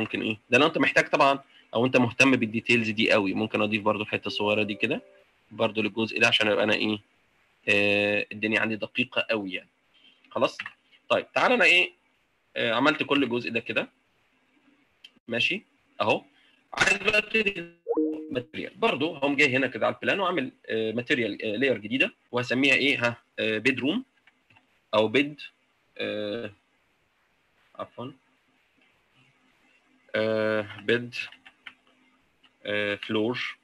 ممكن ايه ده لو انت محتاج طبعا او انت مهتم بالديتيلز دي قوي ممكن اضيف برضو الحته الصغيره دي كده برضو للجزء ده عشان ابقى انا ايه آه الدنيا عندي دقيقه قوي يعني خلاص طيب تعالى انا ايه آه عملت كل جزء ده كده ماشي اهو عايز بقى ابتدي ماتيريال برضه هقوم جاي هنا كده على البلان وعامل ماتيريال لاير جديده وهسميها ايه ها بيد روم او بيد آه عفوا آه بيد آه فلور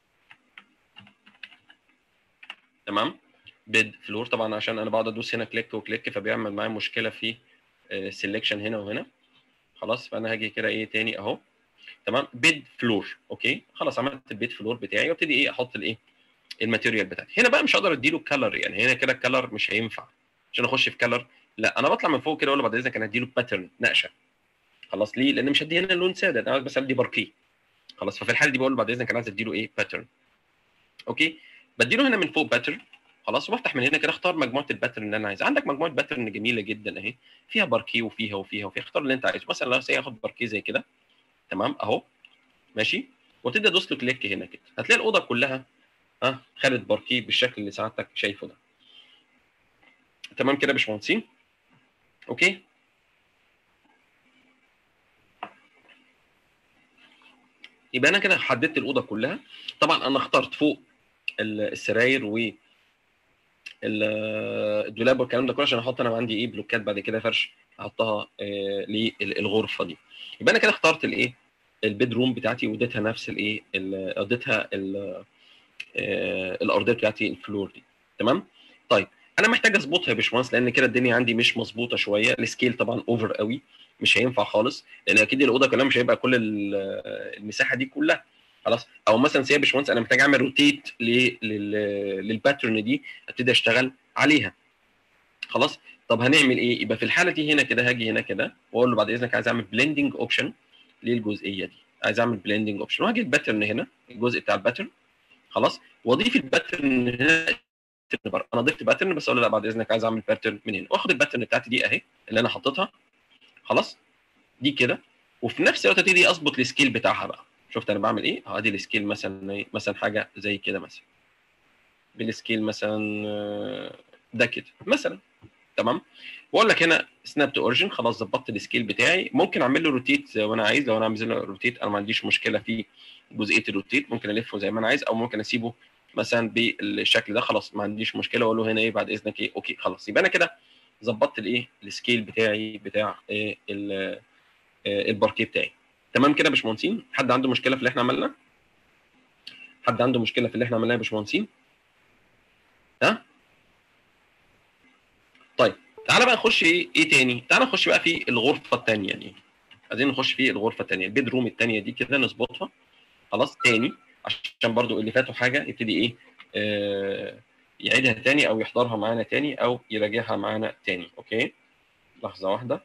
تمام بيد فلور طبعا عشان انا بقعد ادوس هنا كليك وكليك فبيعمل معايا مشكله في سيلكشن هنا وهنا خلاص فانا هاجي كده ايه تاني اهو تمام بيد فلور اوكي خلاص عملت البيد فلور بتاعي وابتدي ايه احط الايه الماتيريال بتاعتي هنا بقى مش هقدر اديله كلر يعني هنا كده الكلر مش هينفع عشان اخش في كلر لا انا بطلع من فوق كده اقول له بعد اذنك انا هديله باترن نقشه خلاص ليه لان مش هدي هنا لون ساده انا عايز بس ادي باركيه خلاص ففي الحاله دي بقول له بعد اذنك انا عايز اديله ايه باترن اوكي بديله هنا من فوق باترن خلاص وبفتح من هنا كده اختار مجموعه الباترن اللي انا عايزها عندك مجموعه باترن جميله جدا اهي فيها باركيه وفيها وفيها وفيها اختار اللي انت عايزه مثلا لو سي اخد باركيه زي كده تمام اهو ماشي وتبدا تدوس له كليك هنا كده هتلاقي الاوضه كلها ها أه؟ خدت باركيه بالشكل اللي سعادتك شايفه ده تمام كده يا باشمهندسين اوكي يبقى انا كده حددت الاوضه كلها طبعا انا اخترت فوق السراير و الدولاب والكلام ده كله عشان احط انا عندي ايه بلوكات بعد كده فرش احطها آه للغرفه دي يبقى انا كده اخترت الايه البيد روم بتاعتي واديتها نفس الايه اديتها الارضيه بتاعتي الفلور دي تمام طيب انا محتاج اظبطها يا باشمهندس لان كده الدنيا عندي مش مظبوطه شويه السكيل طبعا اوفر قوي مش هينفع خالص لان اكيد الاوضه كلها مش هيبقى كل المساحه دي كلها خلاص او مثلا سي يا باشمهندس انا محتاج اعمل روتيت للباترن دي ابتدي اشتغل عليها خلاص طب هنعمل ايه يبقى في الحاله دي هنا كده هاجي هنا كده واقول له بعد اذنك عايز اعمل بلندنج اوبشن للجزئيه دي عايز اعمل بلندنج اوبشن وهاجي الباترن هنا الجزء بتاع الباترن خلاص واضيف الباترن هنا انا ضفت باترن بس اقول له لا بعد اذنك عايز اعمل باترن من هنا واخد الباترن بتاعتي دي اهي اللي انا حاططها خلاص دي كده وفي نفس الوقت ابتدي اظبط السكيل بتاعها بقى شفت انا بعمل ايه ادي السكيل مثلا مثلا حاجه زي كده مثلا بالسكيل مثلا ده كده مثلا تمام واقول لك هنا سناب تو اوريجن خلاص ظبطت السكيل بتاعي ممكن اعمل له روتيت زي ما انا عايز لو انا عايز له روتيت انا ما عنديش مشكله في جزئيه الروتيت ممكن الفه زي ما انا عايز او ممكن اسيبه مثلا بالشكل ده خلاص ما عنديش مشكله واقول له هنا ايه بعد اذنك ايه اوكي خلاص يبقى انا كده ظبطت الايه السكيل بتاعي بتاع إيه الباركيه بتاعي تمام كده يا باشمهندسين حد عنده مشكله في اللي احنا عملناه حد عنده مشكله في اللي احنا عملناه يا باشمهندسين ها طيب تعالى بقى نخش ايه ايه تاني تعالى نخش بقى في الغرفه الثانيه دي عايزين نخش في الغرفه الثانيه البيد روم الثانيه دي كده نظبطها خلاص تاني عشان برضو اللي فاتوا حاجه يبتدي ايه آه يعيدها تاني او يحضرها معانا تاني او يراجعها معانا تاني اوكي لحظه واحده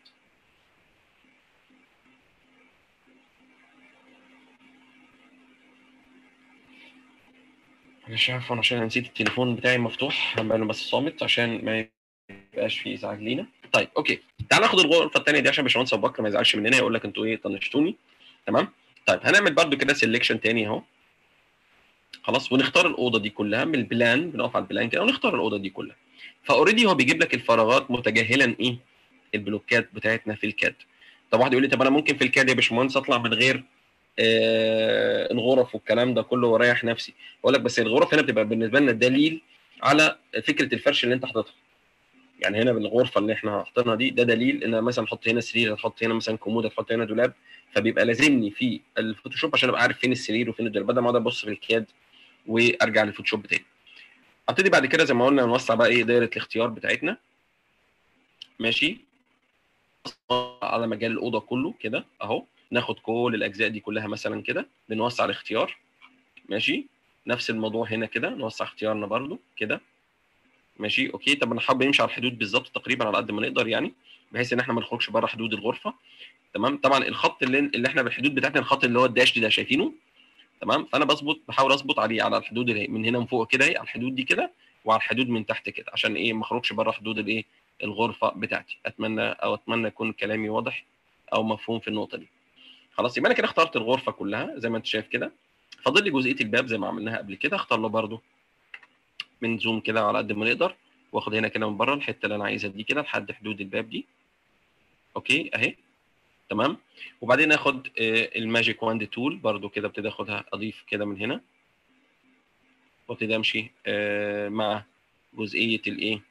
مش عارف عشان انا نسيت التليفون بتاعي مفتوح هعمله بس صامت عشان ما يبقاش فيه ازعاج لينا طيب اوكي تعال ناخد الغرفه الثانيه دي عشان باشمهندس ابو بكر ما يزعلش مننا يقول لك انتوا ايه طنشتوني تمام طيب هنعمل برده كده سيلكشن تاني اهو خلاص ونختار الاوضه دي كلها من البلان بنقف على البلان كده ونختار الاوضه دي كلها فاوريدي هو بيجيب لك الفراغات متجاهلا ايه البلوكات بتاعتنا في الكاد طب واحد يقول لي طب انا ممكن في الكاد يا باشمهندس اطلع من غير آه الغرف والكلام ده كله واريح نفسي اقول لك بس الغرف هنا بتبقى بالنسبه لنا دليل على فكره الفرش اللي انت حاططها يعني هنا بالغرفه اللي احنا حاطينها دي ده دليل ان مثلا احط هنا سرير احط هنا مثلا كومود احط هنا دولاب فبيبقى لازمني في الفوتوشوب عشان ابقى عارف فين السرير وفين الدولاب بدل ما اقعد ابص في الكاد وارجع للفوتوشوب تاني ابتدي بعد كده زي ما قلنا نوسع بقى ايه دايره الاختيار بتاعتنا ماشي على مجال الاوضه كله كده اهو ناخد كل الاجزاء دي كلها مثلا كده بنوسع الاختيار ماشي نفس الموضوع هنا كده نوسع اختيارنا برده كده ماشي اوكي طب انا حابب نمشي على الحدود بالظبط تقريبا على قد ما نقدر يعني بحيث ان احنا ما نخرجش بره حدود الغرفه تمام طبعا الخط اللي, اللي احنا بالحدود بتاعتنا الخط اللي هو الداش ده شايفينه تمام فانا بظبط بحاول اظبط عليه على الحدود اللي من هنا من فوق كده على الحدود دي كده وعلى الحدود من تحت كده عشان ايه ما اخرجش بره حدود الايه الغرفه بتاعتي اتمنى او اتمنى يكون كلامي واضح او مفهوم في النقطه دي خلاص يبقى انا كده اخترت الغرفه كلها زي ما انت شايف كده فاضل لي جزئيه الباب زي ما عملناها قبل كده اختار له برده من زوم كده على قد ما نقدر واخد هنا كده من بره الحته اللي انا عايزها دي كده لحد حدود الباب دي اوكي اهي تمام وبعدين اخد الماجيك واند تول برده كده ابتدي اخدها اضيف كده من هنا وابتدي امشي مع جزئيه الايه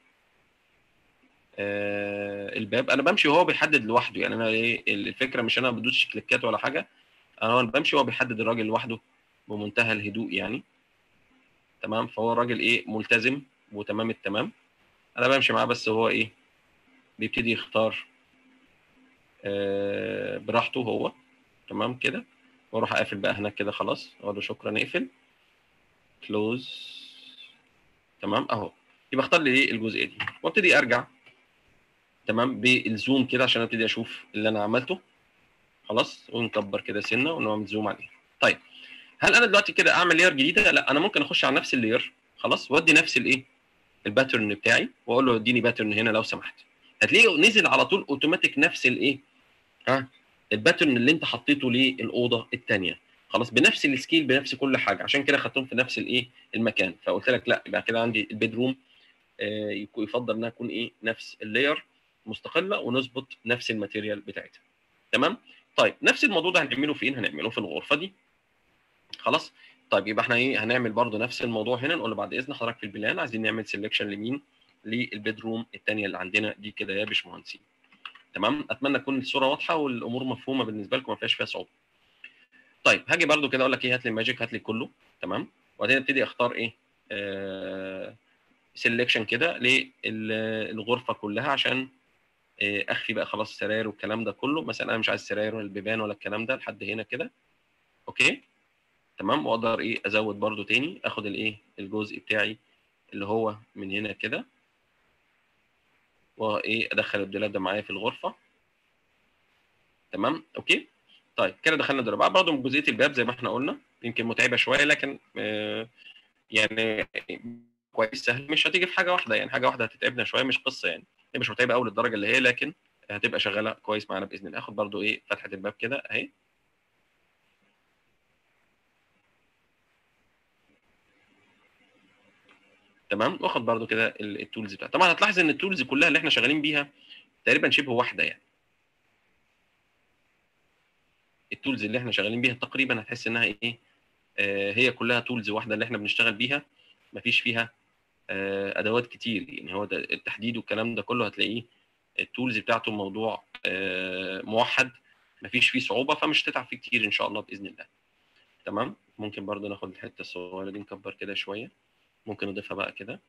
الباب انا بمشي وهو بيحدد لوحده يعني انا ايه الفكره مش انا بدوس كليكات ولا حاجه انا بمشي وهو بيحدد الراجل لوحده بمنتهى الهدوء يعني تمام فهو الراجل ايه ملتزم وتمام التمام انا بمشي معاه بس هو ايه بيبتدي يختار آه براحته هو تمام كده واروح اقفل بقى هناك كده خلاص اقول له شكرا اقفل كلوز تمام اهو يبقى اختار لي ايه الجزئيه دي وابتدي ارجع تمام بالزوم كده عشان ابتدي اشوف اللي انا عملته خلاص ونكبر كده سنه ونعمل زوم عليه طيب هل انا دلوقتي كده اعمل لير جديده لا انا ممكن اخش على نفس اللير خلاص وادي نفس الايه الباترن بتاعي واقول له اديني باترن هنا لو سمحت هتلاقيه نزل على طول اوتوماتيك نفس الايه ها الباترن اللي انت حطيته للاوضه الثانيه خلاص بنفس السكيل بنفس كل حاجه عشان كده خدتهم في نفس الايه المكان فقلت لك لا يبقى كده عندي البيد روم آه يفضل انها تكون ايه نفس اللاير مستقله ونظبط نفس الماتيريال بتاعتها تمام طيب نفس الموضوع ده هنعمله فين هنعمله في الغرفه دي خلاص طيب يبقى احنا ايه هنعمل برده نفس الموضوع هنا نقول له بعد اذن حضرتك في البلان عايزين نعمل سيلكشن لمين للبيد روم الثانيه اللي عندنا دي كده يا باشمهندسين تمام اتمنى تكون الصوره واضحه والامور مفهومه بالنسبه لكم ما فيهاش فيها صعوبه طيب هاجي برده كده اقول لك ايه هات لي الماجيك هات لي كله تمام وبعدين ابتدي اختار ايه آه سيلكشن كده للغرفه كلها عشان آه اخفي بقى خلاص السراير والكلام ده كله مثلا انا مش عايز السراير ولا البيبان ولا الكلام ده لحد هنا كده اوكي تمام واقدر ايه ازود برده تاني اخد الايه الجزء بتاعي اللي هو من هنا كده وايه ادخل الدولاب ده معايا في الغرفه تمام اوكي طيب كده دخلنا الدولاب بعد برضه من جزئيه الباب زي ما احنا قلنا يمكن متعبه شويه لكن آه يعني كويس سهل مش هتيجي في حاجه واحده يعني حاجه واحده هتتعبنا شويه مش قصه يعني هي مش متعبه قوي للدرجه اللي هي لكن هتبقى شغاله كويس معانا باذن الله اخد برضه ايه فتحه الباب كده اهي تمام واخد برده كده التولز بتاعتي طبعا هتلاحظ ان التولز كلها اللي احنا شغالين بيها تقريبا شبه واحده يعني التولز اللي احنا شغالين بيها تقريبا هتحس انها ايه آه هي كلها تولز واحده اللي احنا بنشتغل بيها مفيش فيها آه ادوات كتير يعني هو ده التحديد والكلام ده كله هتلاقيه التولز بتاعته موضوع آه موحد مفيش فيه صعوبه فمش هتتعب فيه كتير ان شاء الله باذن الله تمام ممكن برضه ناخد الحته الصغيره دي نكبر كده شويه ممكن نضيفها بقى كده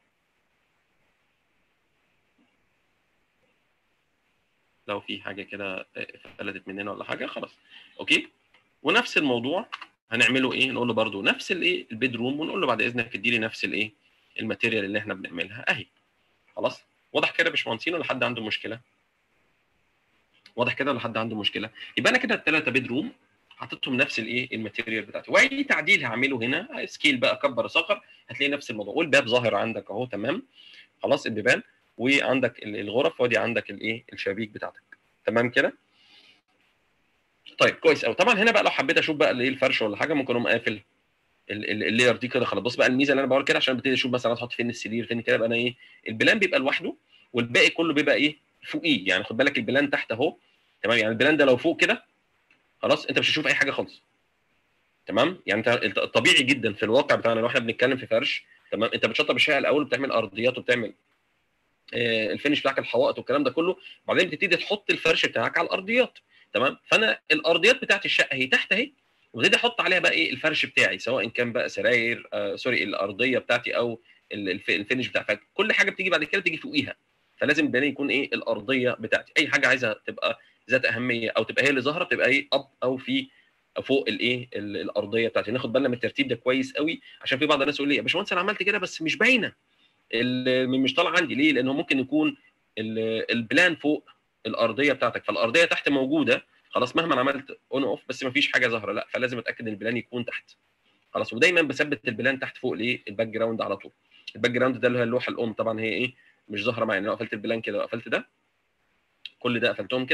لو في حاجه كده فلتت مننا ولا حاجه خلاص اوكي ونفس الموضوع هنعمله ايه نقول له برده نفس الايه البيد روم ونقول له بعد اذنك ادي لي نفس الايه الماتيريال اللي احنا بنعملها اهي خلاص واضح كده يا باشمهندسين ولا حد عنده مشكله واضح كده ولا حد عنده مشكله يبقى انا كده الثلاثه بيد روم حطيتهم نفس الايه الماتيريال بتاعتي واي تعديل هعمله هنا سكيل بقى اكبر اصغر هتلاقي نفس الموضوع والباب ظاهر عندك اهو تمام خلاص البيبان وعندك الغرف وادي عندك الايه الشبابيك بتاعتك تمام كده طيب كويس قوي طبعا هنا بقى لو حبيت اشوف بقى الايه الفرش ولا حاجه ممكن اقوم قافل اللاير دي كده خلاص بص بقى الميزه اللي انا بقول كده عشان ببتدي اشوف مثلا احط فين السرير فين كده يبقى انا ايه البلان بيبقى لوحده والباقي كله بيبقى ايه فوقيه يعني خد بالك البلان تحت اهو تمام يعني البلان ده لو فوق كده خلاص انت مش هتشوف اي حاجه خالص تمام يعني انت الطبيعي جدا في الواقع بتاعنا لو احنا بنتكلم في فرش تمام انت بتشطب الشقه الاول وبتعمل ارضيات وبتعمل آه الفينش بتاعك الحوائط والكلام ده كله بعدين بتبتدي تحط الفرش بتاعك على الارضيات تمام فانا الارضيات بتاعت الشقه هي تحت اهي وابتدي احط عليها بقى ايه الفرش بتاعي سواء كان بقى سراير آه سوري الارضيه بتاعتي او الفينش بتاعي كل حاجه بتيجي بعد كده تيجي فوقيها فلازم البناء يكون ايه الارضيه بتاعتي اي حاجه عايزها تبقى ذات اهميه او تبقى هي اللي ظاهره بتبقى ايه اب او في فوق الايه الارضيه بتاعتي ناخد بالنا من الترتيب ده كويس قوي عشان في بعض الناس يقول لي يا باشمهندس انا عملت كده بس مش باينه مش طالع عندي ليه لانه ممكن يكون البلان فوق الارضيه بتاعتك فالارضيه تحت موجوده خلاص مهما عملت اون اوف بس ما فيش حاجه ظاهره لا فلازم اتاكد ان البلان يكون تحت خلاص ودايما بثبت البلان تحت فوق ليه الباك جراوند على طول الباك جراوند ده اللي هي اللوحه الام طبعا هي ايه مش ظاهره معايا لو قفلت البلان كده وقفلت ده كل ده قفلتهم كده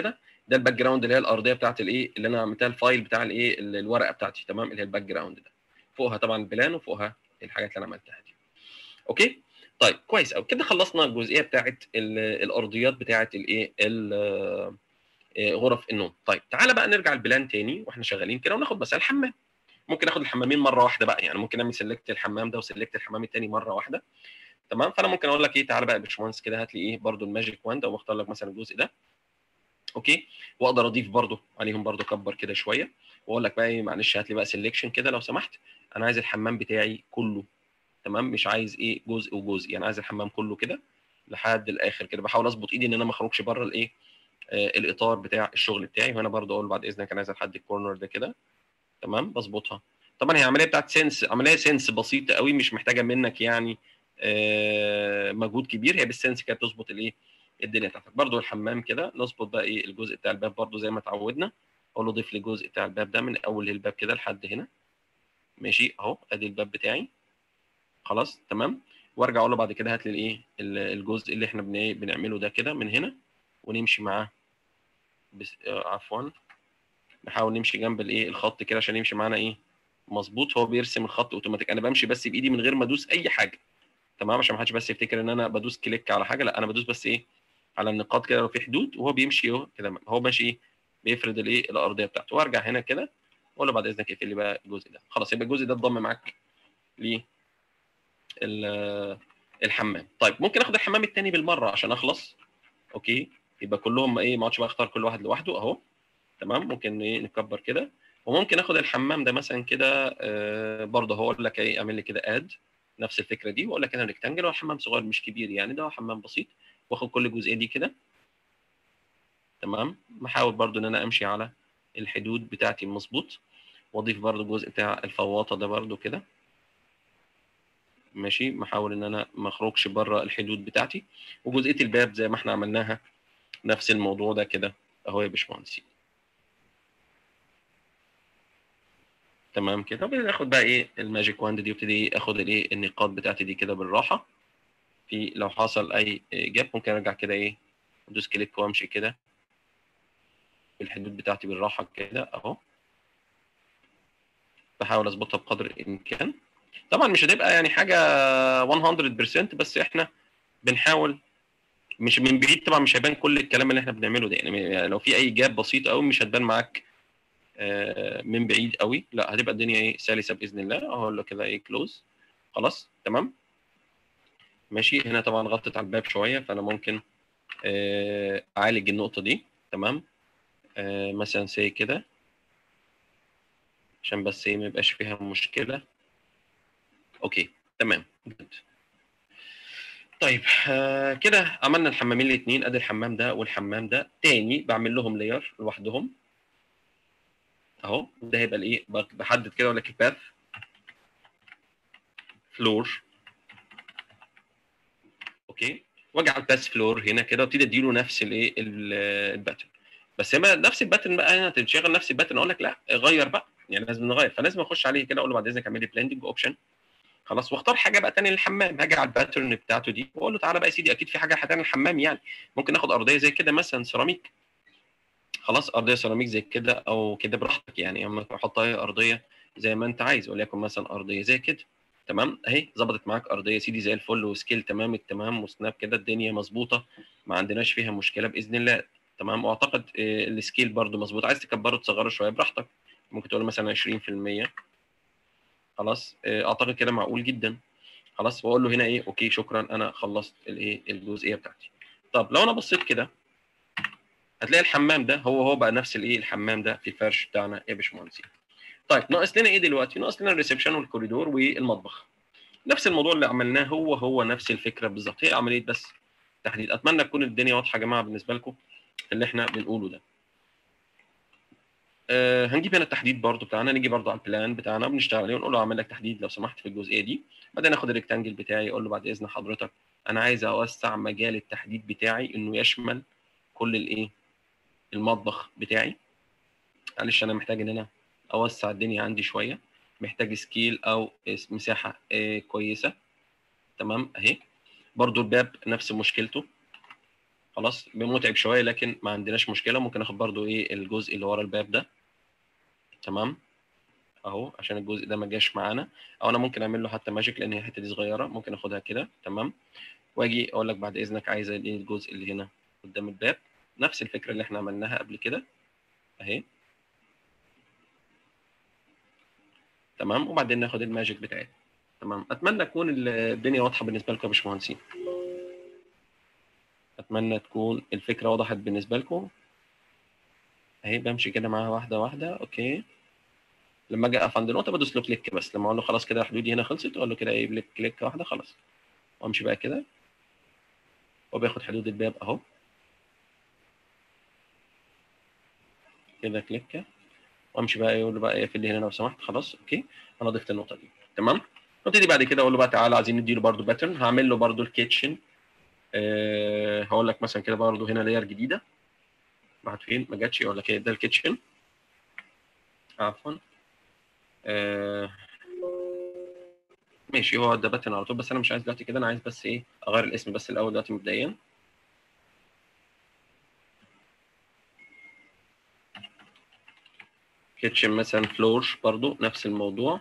ده الباك جراوند اللي هي الارضيه بتاعت الايه اللي انا عملتها الفايل بتاع الايه الورقه بتاعتي تمام اللي هي الباك جراوند ده فوقها طبعا البلان وفوقها الحاجات اللي انا عملتها دي اوكي طيب كويس قوي كده خلصنا الجزئيه بتاعت الارضيات بتاعت الايه غرف النوم طيب تعالى بقى نرجع البلان تاني واحنا شغالين كده وناخد مثلا الحمام ممكن اخد الحمامين مره واحده بقى يعني ممكن اعمل سيلكت الحمام ده وسيلكت الحمام الثاني مره واحده تمام فانا ممكن اقول لك ايه تعالى بقى يا باشمهندس كده هات لي ايه برده الماجيك واند او اختار لك مثلا الجزء ده اوكي واقدر اضيف برده عليهم برده اكبر كده شويه واقول لك بقى ايه معلش هات لي بقى سيلكشن كده لو سمحت انا عايز الحمام بتاعي كله تمام مش عايز ايه جزء وجزء يعني عايز الحمام كله كده لحد الاخر كده بحاول اظبط ايدي ان انا ما اخرجش بره الايه آه الاطار بتاع الشغل بتاعي وهنا برده اقول بعد اذنك انا عايز لحد الكورنر ده كده تمام بظبطها طبعا هي عمليه بتاعت سنس عمليه سنس بسيطه قوي مش محتاجه منك يعني آه مجهود كبير هي بالسنس كده تظبط الايه الدنيا بتاعتك برده الحمام كده نظبط بقى ايه الجزء بتاع الباب برده زي ما اتعودنا اقول له ضيف لي الجزء بتاع الباب ده من اول الباب كده لحد هنا ماشي اهو ادي الباب بتاعي خلاص تمام وارجع اقول له بعد كده هات لي الايه الجزء اللي احنا بنعمله ده كده من هنا ونمشي معاه بس... آه عفوا نحاول نمشي جنب الايه الخط كده عشان يمشي معانا ايه مظبوط هو بيرسم الخط اوتوماتيك انا بمشي بس بايدي من غير ما ادوس اي حاجه تمام عشان ما حدش بس يفتكر ان انا بدوس كليك على حاجه لا انا بدوس بس ايه على النقاط كده لو في حدود وهو بيمشي اهو كده هو ماشي ايه بيفرد الايه الارضيه بتاعته وارجع هنا كده واقول له بعد اذنك اقفل لي بقى الجزء ده خلاص يبقى الجزء ده اتضم معاك ل الحمام طيب ممكن اخد الحمام الثاني بالمره عشان اخلص اوكي يبقى كلهم ايه ما اقعدش بقى اختار كل واحد لوحده اهو تمام ممكن ايه نكبر كده وممكن اخد الحمام ده مثلا كده آه برضه هقول لك ايه اعمل لي كده اد نفس الفكره دي واقول لك انا ريكتانجل هو حمام صغير مش كبير يعني ده هو حمام بسيط واخد كل جزئيه دي كده تمام بحاول برضه ان انا امشي على الحدود بتاعتي مظبوط واضيف برضه الجزء بتاع الفواطه ده برضه كده ماشي بحاول ان انا ما اخرجش بره الحدود بتاعتي وجزئيه الباب زي ما احنا عملناها نفس الموضوع ده كده اهو يا باشمهندسين تمام كده وبعدين اخد بقى ايه الماجيك واند دي وابتدي اخد الايه النقاط بتاعتي دي كده بالراحه في لو حصل اي جاب ممكن ارجع كده ايه ادوس كليك وامشي كده الحدود بتاعتي بالراحه كده اهو بحاول اظبطها بقدر الامكان طبعا مش هتبقى يعني حاجه 100% بس احنا بنحاول مش من بعيد طبعا مش هيبان كل الكلام اللي احنا بنعمله ده يعني لو في اي جاب بسيط قوي مش هتبان معاك من بعيد قوي لا هتبقى الدنيا ايه سلسه باذن الله اهو له كده ايه كلوز خلاص تمام ماشي هنا طبعا غطت على الباب شويه فانا ممكن اعالج النقطه دي تمام مثلا سي كده عشان بس ايه ما يبقاش فيها مشكله اوكي تمام جد. طيب آه كده عملنا الحمامين الاثنين ادي الحمام ده والحمام ده تاني بعمل لهم لاير لوحدهم اهو ده هيبقى الايه بحدد كده اقول لك الباث فلور اوكي واجعل باث فلور هنا كده وابتدي اديله نفس الايه الباترن بس هنا نفس الباترن بقى هنا تشغل نفس الباترن اقول لك لا غير بقى يعني لازم نغير فلازم اخش عليه كده اقول له بعد اذنك اعمل لي بلندنج اوبشن خلاص واختار حاجه بقى ثانيه للحمام هاجي على الباترن بتاعته دي واقول له تعالى بقى يا سيدي اكيد في حاجه هتعمل الحمام يعني ممكن ناخد ارضيه زي كده مثلا سيراميك خلاص ارضيه سيراميك زي كده او كده براحتك يعني اما تحط اي ارضيه زي ما انت عايز وليكن مثلا ارضيه زي كده تمام اهي ظبطت معاك ارضيه يا سيدي زي الفل وسكيل تمام التمام وسناب كده الدنيا مظبوطه ما عندناش فيها مشكله باذن الله تمام واعتقد السكيل برده مظبوط عايز تكبره تصغره شويه براحتك ممكن تقول مثلا 20% خلاص اعتقد كده معقول جدا خلاص واقول له هنا ايه اوكي شكرا انا خلصت الايه الجزئيه بتاعتي طب لو انا بصيت كده هتلاقي الحمام ده هو هو بقى نفس الايه الحمام ده في الفرش بتاعنا يا باشمهندسين طيب ناقص لنا ايه دلوقتي ناقص لنا الريسبشن والكوريدور والمطبخ نفس الموضوع اللي عملناه هو هو نفس الفكره بالظبط هي عمليه بس تحديد اتمنى تكون الدنيا واضحه يا جماعه بالنسبه لكم اللي احنا بنقوله ده آه هنجيب هنا التحديد برضو بتاعنا نيجي برضو على البلان بتاعنا بنشتغل عليه ونقول له اعمل لك تحديد لو سمحت في الجزئيه دي بعدين اخد الريكتانجل بتاعي اقول له بعد اذن حضرتك انا عايز اوسع مجال التحديد بتاعي انه يشمل كل الايه المطبخ بتاعي معلش انا محتاج ان انا اوسع الدنيا عندي شويه محتاج سكيل او مساحه آه كويسه تمام اهي برضو الباب نفس مشكلته خلاص متعب شويه لكن ما عندناش مشكله ممكن اخد برضو ايه الجزء اللي ورا الباب ده تمام اهو عشان الجزء ده ما جاش معانا او انا ممكن اعمل له حتى ماجيك لان هي الحته دي صغيره ممكن اخدها كده تمام واجي اقول لك بعد اذنك عايز ايه الجزء اللي هنا قدام الباب نفس الفكره اللي احنا عملناها قبل كده اهي تمام وبعدين ناخد الماجيك بتاعي تمام اتمنى تكون الدنيا واضحه بالنسبه لكم يا باشمهندسين اتمنى تكون الفكره وضحت بالنسبه لكم اهي بمشي كده معاها واحده واحده اوكي لما اجي اقف عند نقطه بدوس له كليك بس لما اقول له خلاص كده حدودي هنا خلصت اقول له كده ايه كليك واحده خلاص وامشي بقى كده وبياخد حدود الباب اهو كده كليكه وامشي بقى يقول له بقى اقفل لي هنا لو سمحت خلاص اوكي انا ضفت النقطه دي تمام نبتدي بعد كده اقول له بقى تعالى عايزين نديله برده باترن هعمل له برده الكيتشن أه هقول لك مثلا كده برده هنا لاير جديده راحت فين ما جاتش اقول لك ايه ده الكيتشن عفوا أه ماشي هو ده باترن على طول بس انا مش عايز دلوقتي كده انا عايز بس ايه اغير الاسم بس الاول دلوقتي مبدئيا كيتشن مثلا فلور برضو نفس الموضوع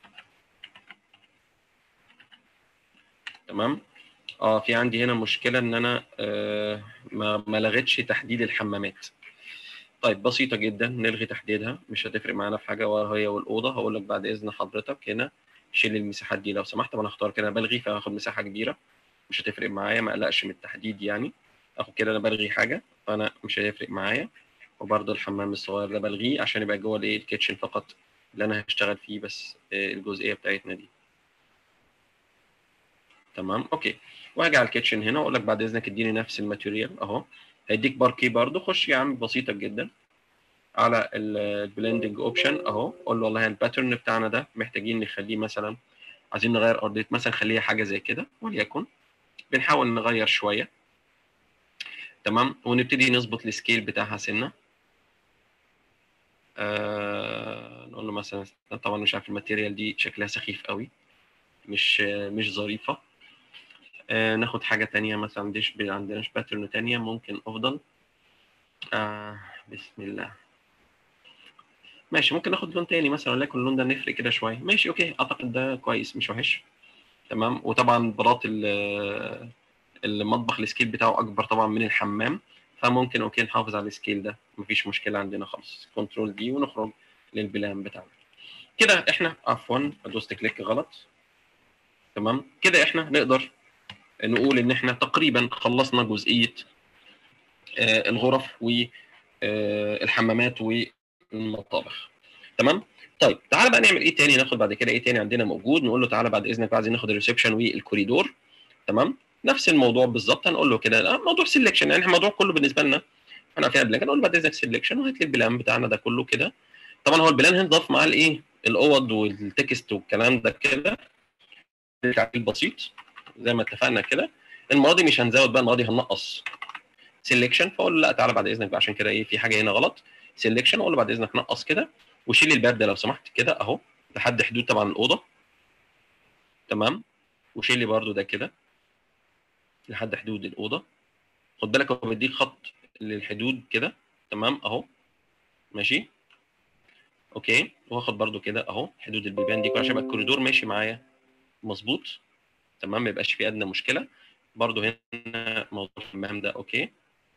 تمام اه في عندي هنا مشكله ان انا آه ما ما لغيتش تحديد الحمامات طيب بسيطه جدا نلغي تحديدها مش هتفرق معانا في حاجه ولا هي والاوضه هقول لك بعد اذن حضرتك هنا شيل المساحات دي لو سمحت وانا هختار كده بلغي فهاخد مساحه كبيره مش هتفرق معايا ما اقلقش من التحديد يعني اخد كده انا بلغي حاجه فانا مش هيفرق معايا وبرده الحمام الصغير ده بلغيه عشان يبقى جوه الايه الكيتشن فقط اللي انا هشتغل فيه بس الجزئيه بتاعتنا دي تمام اوكي وهاجي على الكيتشن هنا واقول لك بعد اذنك اديني نفس الماتيريال اهو هيديك باركي برده خش يا عم بسيطه جدا على البلندنج اوبشن اهو قول له والله الباترن بتاعنا ده محتاجين نخليه مثلا عايزين نغير ارضيه مثلا خليها حاجه زي كده وليكن بنحاول نغير شويه تمام ونبتدي نظبط السكيل بتاعها سنه آه نقول له مثلا طبعا مش عارف الماتيريال دي شكلها سخيف قوي مش مش ظريفه آه ناخد حاجه تانية مثلا عنديش عندناش باترن تانية ممكن افضل آه بسم الله ماشي ممكن ناخد لون تاني مثلا وليكن اللون ده نفرق كده شويه ماشي اوكي اعتقد ده كويس مش وحش تمام وطبعا بلاط المطبخ السكيل بتاعه اكبر طبعا من الحمام فممكن اوكي نحافظ على السكيل ده مفيش مشكله عندنا خالص كنترول دي ونخرج للبلان بتاعنا كده احنا عفوا دوست كليك غلط تمام كده احنا نقدر نقول ان احنا تقريبا خلصنا جزئيه آه الغرف والحمامات والمطابخ تمام طيب تعالى بقى نعمل ايه تاني ناخد بعد كده ايه تاني عندنا موجود نقول له تعالى بعد اذنك عايزين ناخد الريسبشن والكوريدور تمام نفس الموضوع بالظبط هنقول له كده موضوع سيلكشن يعني الموضوع كله بالنسبه لنا احنا فيها بلان هنقول بعد اذنك سيلكشن وهات لي البلان بتاعنا ده كله كده طبعا هو البلان هنضاف معاه الايه الاوض والتكست والكلام ده كده تعديل بسيط زي ما اتفقنا كده المره دي مش هنزود بقى المره دي هننقص سيلكشن فاقول له لا تعالى بعد اذنك بقى عشان كده ايه في حاجه هنا غلط سيلكشن اقول له بعد اذنك نقص كده وشيل الباب ده لو سمحت كده اهو لحد حدود طبعا الاوضه تمام وشيل لي برده ده كده لحد حدود الاوضه خد بالك هو بيديك خط للحدود كده تمام اهو ماشي اوكي واخد برده كده اهو حدود البيبان دي عشان يبقى الكوريدور ماشي معايا مظبوط تمام ما يبقاش في ادنى مشكله برده هنا موضوع الحمام ده اوكي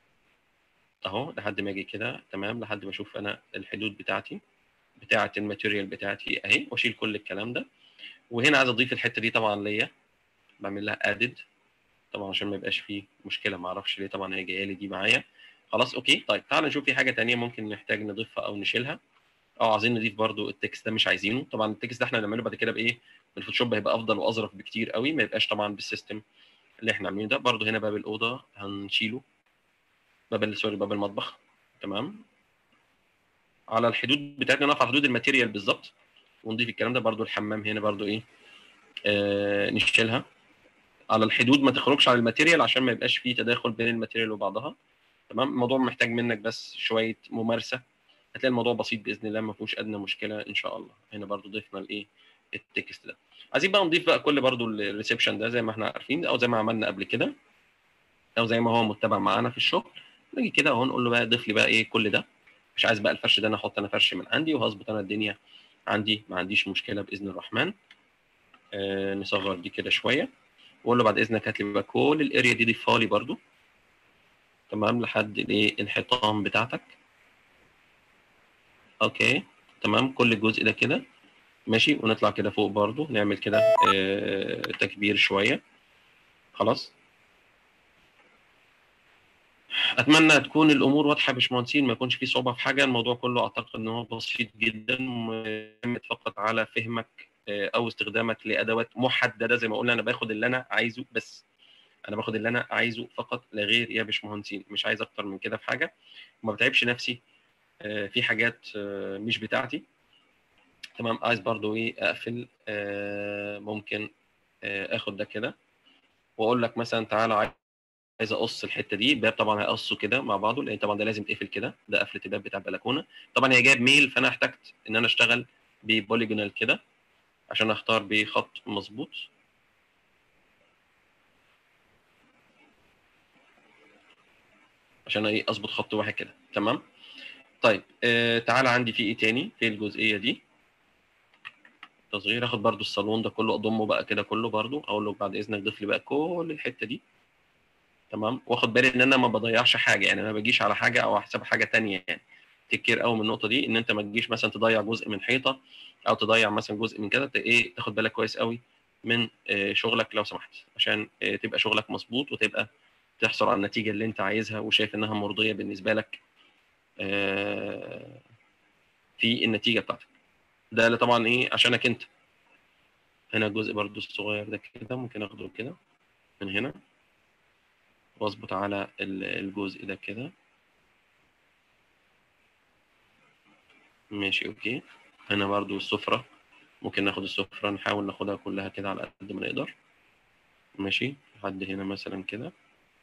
اهو لحد ما اجي كده تمام لحد ما اشوف انا الحدود بتاعتي بتاعه الماتيريال بتاعتي اهي واشيل كل الكلام ده وهنا عايز اضيف الحته دي طبعا ليا بعمل لها ادد طبعا عشان ما يبقاش فيه مشكله ما اعرفش ليه طبعا هي جايه لي دي معايا خلاص اوكي طيب تعال نشوف في حاجه ثانيه ممكن نحتاج نضيفها او نشيلها اه عايزين نضيف برده التكست ده مش عايزينه طبعا التكست ده احنا هنعمله بعد كده بايه بالفوتوشوب هيبقى افضل واظرف بكتير قوي ما يبقاش طبعا بالسيستم اللي احنا عاملينه ده برده هنا باب الاوضه هنشيله باب سوري باب المطبخ تمام على الحدود بتاعتنا نقف على حدود الماتيريال بالظبط ونضيف الكلام ده برده الحمام هنا برده ايه آه نشيلها على الحدود ما تخرجش على الماتيريال عشان ما يبقاش فيه تداخل بين الماتيريال وبعضها تمام الموضوع محتاج منك بس شويه ممارسه هتلاقي الموضوع بسيط باذن الله ما فيهوش ادنى مشكله ان شاء الله هنا برضو ضفنا الايه التكست ده عايزين بقى نضيف بقى كل برضو الريسبشن ده زي ما احنا عارفين او زي ما عملنا قبل كده او زي ما هو متبع معانا في الشغل نيجي كده اهو نقول له بقى ضيف لي بقى ايه كل ده مش عايز بقى الفرش ده انا احط انا فرش من عندي وهظبط انا الدنيا عندي ما عنديش مشكله باذن الرحمن آه نصغر دي كده شويه واقول له بعد اذنك هات لي بقى كل الاريا دي ضيفها لي برده تمام لحد الايه الحيطان بتاعتك اوكي تمام كل الجزء ده كده ماشي ونطلع كده فوق برضو نعمل كده آه تكبير شويه خلاص اتمنى تكون الامور واضحه يا باشمهندسين ما يكونش في صعوبه في حاجه الموضوع كله اعتقد ان هو بسيط جدا ويعتمد فقط على فهمك او استخدامك لادوات محدده زي ما قلنا انا باخد اللي انا عايزه بس انا باخد اللي انا عايزه فقط لا غير يا باشمهندسين مش عايز اكتر من كده في حاجه وما بتعبش نفسي في حاجات مش بتاعتي تمام عايز برضو ايه اقفل ممكن اخد ده كده واقول لك مثلا تعالى عايز اقص الحته دي الباب طبعا هيقصه كده مع بعضه لان طبعا ده لازم يتقفل كده ده قفله الباب بتاع البلكونه طبعا هي جايب ميل فانا احتجت ان انا اشتغل ببوليجونال كده عشان اختار بخط مظبوط عشان ايه اظبط خط واحد كده تمام طيب آه تعالى عندي في ايه تاني في الجزئيه دي تصغير اخد برضو الصالون ده كله اضمه بقى كده كله برضو اقول له بعد اذنك ضيف لي بقى كل الحته دي تمام واخد بالي ان انا ما بضيعش حاجه يعني ما بجيش على حاجه او احسب حاجه تانية يعني تكير قوي من النقطه دي ان انت ما تجيش مثلا تضيع جزء من حيطه او تضيع مثلا جزء من كده ايه تاخد بالك كويس قوي من شغلك لو سمحت عشان تبقى شغلك مظبوط وتبقى تحصل على النتيجه اللي انت عايزها وشايف انها مرضيه بالنسبه لك في النتيجه بتاعتك ده اللي طبعا ايه عشانك انت هنا الجزء برضو الصغير ده كده ممكن اخده كده من هنا واظبط على الجزء ده كده ماشي اوكي هنا برضو السفرة ممكن ناخد السفرة نحاول ناخدها كلها كده على قد ما نقدر ماشي لحد هنا مثلا كده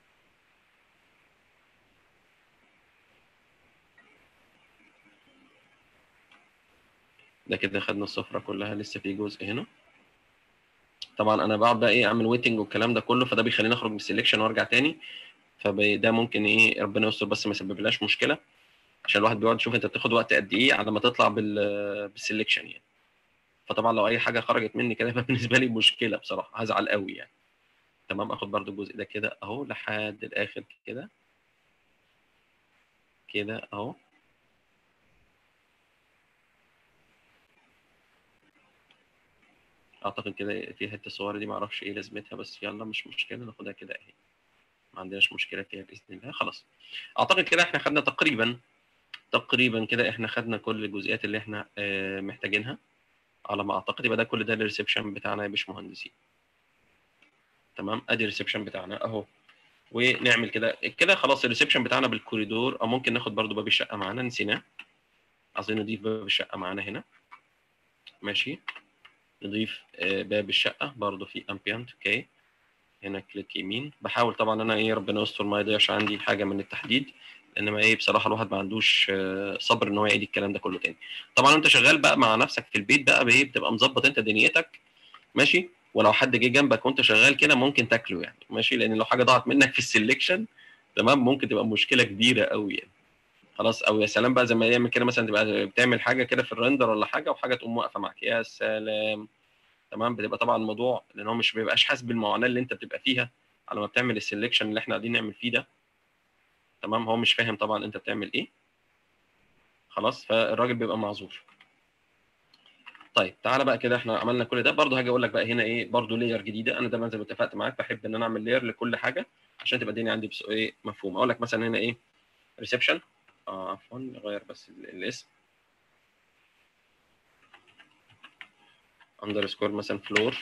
ده كده خدنا السفرة كلها لسه في جزء هنا طبعا انا بقعد بقى ايه اعمل ويتنج والكلام ده كله فده بيخليني اخرج من السلكشن وارجع تاني فده ممكن ايه ربنا يستر بس ما يسببلناش مشكله عشان الواحد بيقعد يشوف انت بتاخد وقت قد ايه على ما تطلع بال بالسلكشن يعني فطبعا لو اي حاجه خرجت مني كده يبقى بالنسبه لي مشكله بصراحه هزعل قوي يعني تمام اخد برده الجزء ده كده اهو لحد الاخر كده كده اهو اعتقد كده في حته الصور دي معرفش ايه لازمتها بس يلا مش مشكله ناخدها كده اهي ما عندناش مشكله فيها باذن الله خلاص اعتقد كده احنا خدنا تقريبا تقريبا كده احنا خدنا كل الجزئيات اللي احنا اه محتاجينها على ما اعتقد يبقى ده كل ده الريسبشن بتاعنا يا باشمهندسين تمام ادي الريسبشن بتاعنا اهو ونعمل كده كده خلاص الريسبشن بتاعنا بالكوريدور او ممكن ناخد برده باب الشقه معانا نسيناه عايزين نضيف باب الشقه معانا هنا ماشي نضيف باب الشقه برضو في امبيانت اوكي هنا كليك يمين بحاول طبعا انا ايه ربنا يستر ما يضيعش عندي حاجه من التحديد انما ايه بصراحه الواحد ما عندوش صبر ان هو يعيد الكلام ده كله تاني طبعا انت شغال بقى مع نفسك في البيت بقى بايه بتبقى مظبط انت دنيتك ماشي ولو حد جه جنبك وانت شغال كده ممكن تاكله يعني ماشي لان لو حاجه ضاعت منك في السلكشن تمام ممكن تبقى مشكله كبيره قوي يعني خلاص او يا سلام بقى زي ما يعمل كده مثلا تبقى بتعمل حاجه كده في الريندر ولا حاجه وحاجه تقوم واقفه معاك يا سلام تمام بتبقى طبعا الموضوع لان هو مش بيبقاش حاسس بالمعاناه اللي انت بتبقى فيها على ما بتعمل السلكشن اللي احنا قاعدين نعمل فيه ده تمام هو مش فاهم طبعا انت بتعمل ايه خلاص فالراجل بيبقى معذور طيب تعالى بقى كده احنا عملنا كل ده برضه هاجي اقول لك بقى هنا ايه برضه لاير جديده انا دايما زي ما اتفقت معاك بحب ان انا اعمل لاير لكل حاجه عشان تبقى الدنيا عندي بس ايه مفهومه اقول لك مثلا هنا ايه ريسبشن اه عفوا نغير بس الاسم اندرسكور مثلا فلور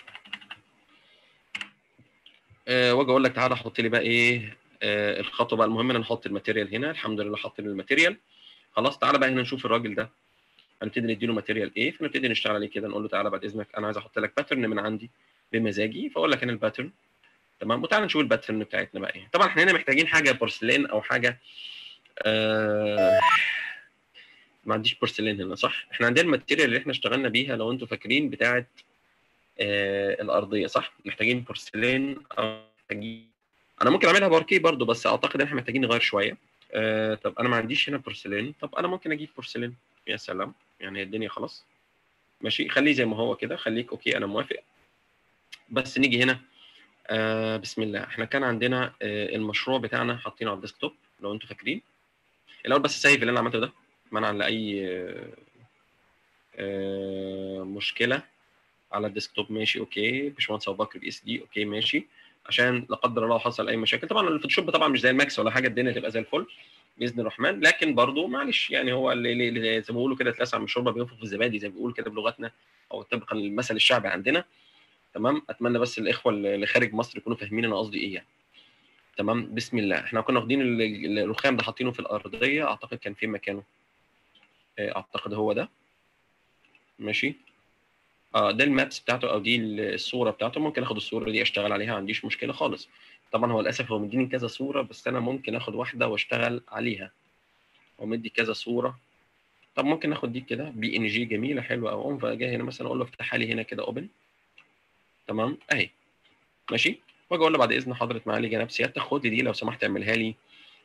أه واجي اقول لك تعالى احط لي بقى ايه أه الخطوه بقى المهم ان انا احط الماتيريال هنا الحمد لله حط لي الماتيريال خلاص تعالى بقى هنا نشوف الراجل ده هنبتدي نديله ماتيريال ايه فنبتدي نشتغل عليه كده نقول له تعالى بعد اذنك انا عايز احط لك باترن من عندي بمزاجي فاقول لك هنا الباترن تمام وتعالى نشوف الباترن بتاعتنا بقى ايه طبعا احنا هنا محتاجين حاجه بورسلين او حاجه آه ما عنديش بورسلين هنا صح احنا عندنا الماتيريال اللي احنا اشتغلنا بيها لو انتوا فاكرين بتاعه آه الارضيه صح محتاجين بورسلين او محتاجين انا ممكن اعملها باركيه برضو بس اعتقد ان احنا محتاجين نغير شويه آه طب انا ما عنديش هنا بورسلين طب انا ممكن اجيب بورسلين يا سلام يعني الدنيا خلاص ماشي خليه زي ما هو كده خليك اوكي انا موافق بس نيجي هنا آه بسم الله احنا كان عندنا آه المشروع بتاعنا حاطينه على الديسكتوب لو انتوا فاكرين الاول بس سيف اللي انا عملته ده منعا لاي آه آه مشكله على الديسكتوب ماشي اوكي باشمهندس ابو بكر بي اس دي اوكي ماشي عشان لا قدر الله حصل اي مشاكل طبعا الفوتوشوب طبعا مش زي الماكس ولا حاجه الدنيا تبقى زي الفل باذن الرحمن لكن برضو معلش يعني هو اللي, اللي زي ما بيقولوا كده اتلسع من الشوربه بينفخ في الزبادي زي ما بيقولوا كده بلغتنا او طبقا للمثل الشعبي عندنا تمام اتمنى بس الاخوه اللي خارج مصر يكونوا فاهمين انا قصدي ايه يعني تمام بسم الله احنا كنا واخدين الرخام ده حاطينه في الارضيه اعتقد كان فين مكانه اعتقد هو ده ماشي اه ده المابس بتاعته او دي الصوره بتاعته ممكن اخد الصوره دي اشتغل عليها ما عنديش مشكله خالص طبعا هو للاسف هو مديني كذا صوره بس انا ممكن اخد واحده واشتغل عليها هو مدي كذا صوره طب ممكن اخد دي كده بي ان جي جميله حلوه او اقوم فاجي هنا مثلا اقول له افتحها لي هنا كده اوبن تمام اهي ماشي واجي اقول له بعد اذن حضره معالي جناب سيادتك خد لي دي لو سمحت اعملها لي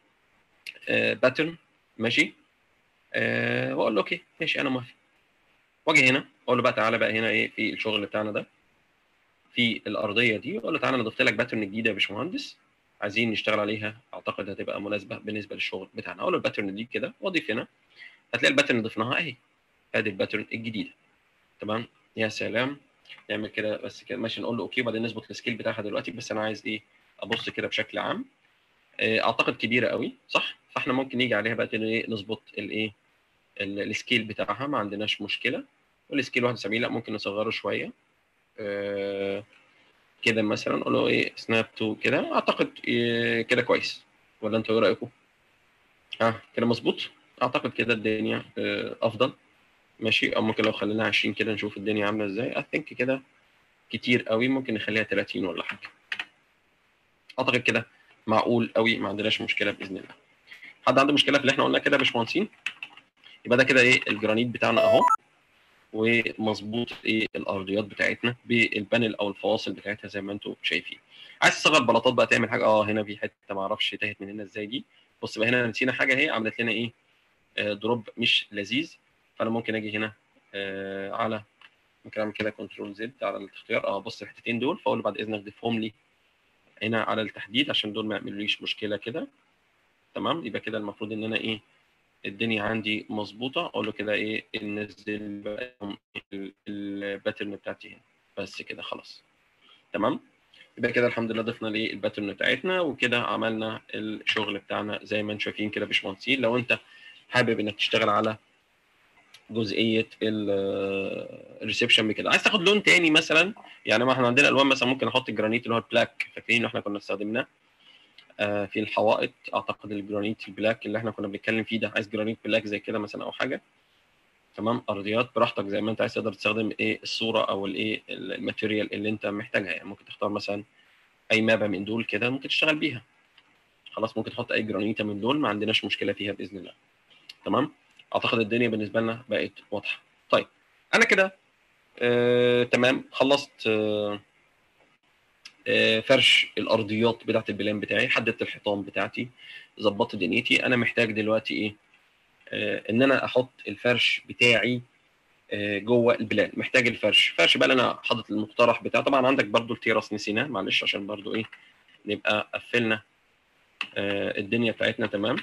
آه باترن ماشي آه واقول له اوكي ماشي انا موافق واجي هنا اقول له بقى تعالى بقى هنا ايه في الشغل بتاعنا ده في الارضيه دي اقول له تعالى انا ضفت لك باترن جديده يا باشمهندس عايزين نشتغل عليها اعتقد هتبقى مناسبه بالنسبه للشغل بتاعنا اقول له الباترن دي كده واضيف هنا هتلاقي الباترن اللي ضفناها اهي ادي الباترن الجديده تمام يا سلام نعمل كده بس كده ماشي نقول له اوكي وبعدين نظبط السكيل بتاعها دلوقتي بس انا عايز ايه ابص كده بشكل عام اعتقد كبيره قوي صح فاحنا ممكن نيجي عليها بقى ايه نظبط الايه السكيل بتاعها ما عندناش مشكله والسكيل 71 لا ممكن نصغره شويه آه كده مثلا نقول له ايه سناب تو كده اعتقد إيه كده كويس ولا انتوا ايه رايكم؟ ها آه كده مظبوط اعتقد كده الدنيا آه افضل ماشي او ممكن لو خليناها 20 كده نشوف الدنيا عامله ازاي اي ثينك كده كتير قوي ممكن نخليها 30 ولا حاجه اعتقد كده معقول قوي ما عندناش مشكله باذن الله حد عنده مشكله في اللي احنا قلنا كده يا باشمهندسين يبقى ده كده ايه الجرانيت بتاعنا اهو ومظبوط ايه الارضيات بتاعتنا بالبانل او الفواصل بتاعتها زي ما انتم شايفين عايز تصغر بلاطات بقى تعمل حاجه اه هنا في حته ما اعرفش تاهت من هنا ازاي دي بص بقى هنا نسينا حاجه اهي عملت لنا ايه آه دروب مش لذيذ فانا ممكن اجي هنا آه على ممكن اعمل كده كنترول زد على الاختيار اه بص الحتتين دول فاقول له بعد اذنك ضيفهم لي هنا على التحديد عشان دول ما يعملوليش مشكله كده تمام يبقى كده المفروض ان انا ايه الدنيا عندي مظبوطه اقول له كده ايه ننزل بقى الباترن بتاعتي هنا بس كده خلاص تمام يبقى كده الحمد لله ضفنا ليه الباترن بتاعتنا وكده عملنا الشغل بتاعنا زي ما انتم شايفين كده باشمهندسين لو انت حابب انك تشتغل على جزئيه الريسبشن بكده عايز تاخد لون تاني مثلا يعني ما احنا عندنا الوان مثلا ممكن احط الجرانيت اللي هو البلاك فاكرين احنا كنا استخدمناه في الحوائط اعتقد الجرانيت البلاك اللي احنا كنا بنتكلم فيه ده عايز جرانيت بلاك زي كده مثلا او حاجه تمام ارضيات براحتك زي ما انت عايز تقدر تستخدم ايه الصوره او الايه الماتيريال اللي انت محتاجها يعني ممكن تختار مثلا اي مابه من دول كده ممكن تشتغل بيها خلاص ممكن تحط اي جرانيته من دول ما عندناش مشكله فيها باذن الله تمام اعتقد الدنيا بالنسبه لنا بقت واضحه طيب انا كده آه، تمام خلصت آه، آه، فرش الارضيات بتاعت البلان بتاعي حددت الحيطان بتاعتي ظبطت دنيتي انا محتاج دلوقتي ايه آه، ان انا احط الفرش بتاعي آه، جوه البلان محتاج الفرش فرش بقى اللي انا حاطط المقترح بتاعه طبعا عندك برضو التيرس نسيناه معلش عشان برضو ايه نبقى قفلنا آه، الدنيا بتاعتنا تمام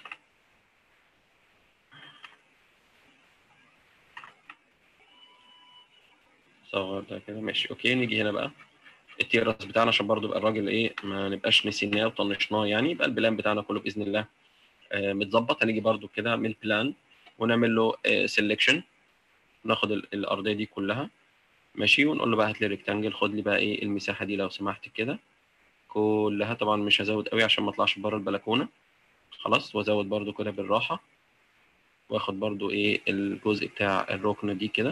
صغر ده كده ماشي اوكي نيجي هنا بقى التيرس بتاعنا عشان برضو يبقى الراجل ايه ما نبقاش نسيناه وطنشناه يعني يبقى البلان بتاعنا كله باذن الله آه، متظبط هنيجي برضو كده من البلان ونعمل له سيلكشن ناخد ال- الارضيه دي كلها ماشي ونقول له بقى هات لي ريكتانجل خد لي بقى ايه المساحه دي لو سمحت كده كلها طبعا مش هزود قوي عشان ما اطلعش بره البلكونه خلاص وازود برضو كده بالراحه واخد برضو ايه الجزء بتاع الركنه دي كده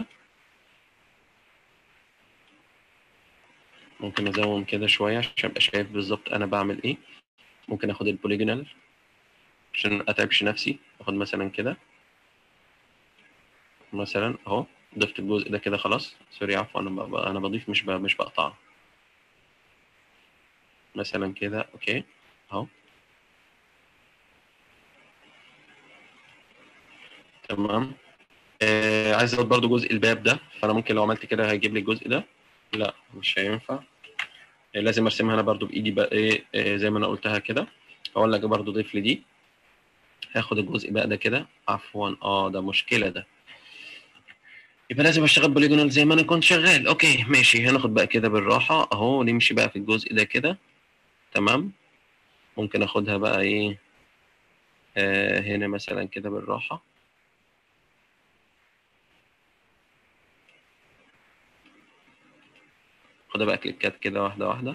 ممكن ازوم كده شويه عشان ابقى شايف بالظبط انا بعمل ايه ممكن اخد البوليجونال عشان ما اتعبش نفسي اخد مثلا كده مثلا اهو ضفت الجزء ده كده خلاص سوري عفوا انا ب- انا بضيف مش ب- مش بقطع مثلا كده اوكي اهو تمام آه عايز ازود برضو جزء الباب ده فانا ممكن لو عملت كده هيجيب لي الجزء ده لا مش هينفع آه لازم ارسمها انا برضو بايدي بقى ايه آه زي ما انا قلتها كده اقول لك برضو ضيف لي دي هاخد الجزء بقى ده كده عفوا اه ده مشكله ده يبقى لازم اشتغل بوليجونال زي ما انا كنت شغال اوكي ماشي هناخد بقى كده بالراحه اهو نمشي بقى في الجزء ده كده تمام ممكن اخدها بقى ايه آه هنا مثلا كده بالراحه خدها بقى كليكات كده واحده واحده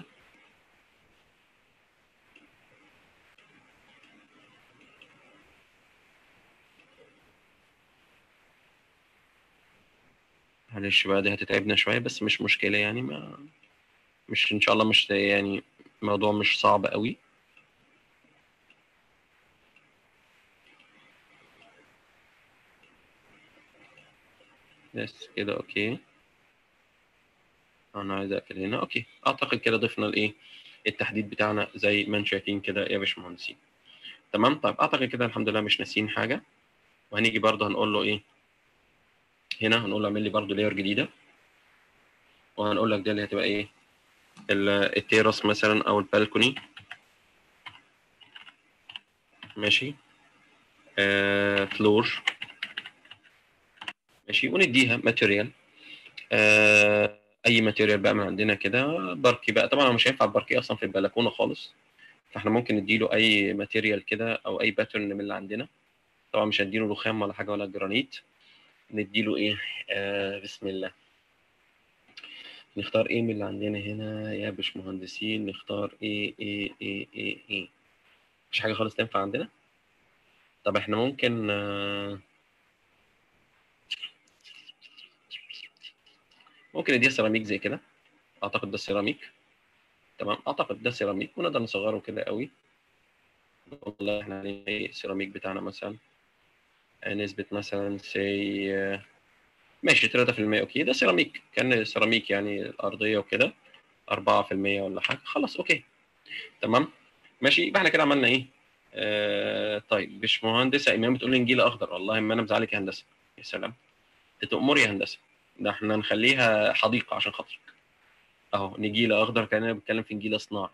معلش بقى دي هتتعبنا شوية بس مش مشكلة يعني ما مش إن شاء الله مش يعني الموضوع مش صعب قوي بس كده أوكي أنا عايز أقفل هنا أوكي أعتقد كده ضفنا الإيه التحديد بتاعنا زي ما انتم شايفين كده يا باشمهندسين تمام طيب أعتقد كده الحمد لله مش ناسيين حاجة وهنيجي برضه هنقول له إيه هنا هنقول له اعمل لي برضه لاير جديده وهنقول لك ده اللي هتبقى ايه التيرس مثلا او البالكوني ماشي آه فلور ماشي ونديها ماتيريال آه اي ماتيريال بقى من عندنا كده باركي بقى طبعا مش هينفع الباركي اصلا في البلكونه خالص فاحنا ممكن نديله اي ماتيريال كده او اي باترن من اللي عندنا طبعا مش هنديله رخام ولا حاجه ولا جرانيت نديله ايه آه بسم الله نختار ايه من اللي عندنا هنا يا باشمهندسين نختار ايه ايه ايه ايه ايه مش حاجه خالص تنفع عندنا طب احنا ممكن آه ممكن نديها سيراميك زي كده اعتقد ده سيراميك تمام اعتقد ده سيراميك ونقدر نصغره كده قوي والله احنا ايه السيراميك بتاعنا مثلا نسبة مثلا سي ماشي 3% اوكي ده سيراميك كان سيراميك يعني الأرضية وكده 4% ولا حاجة خلاص اوكي تمام ماشي يبقى احنا كده عملنا ايه آه طيب باشمهندسة ايمان بتقول لي نجيلة اخضر والله ما انا مزعلك يا هندسة يا سلام تأمر يا هندسة ده احنا نخليها حديقة عشان خاطرك اهو نجيلة اخضر كان بتكلم في نجيلة صناعي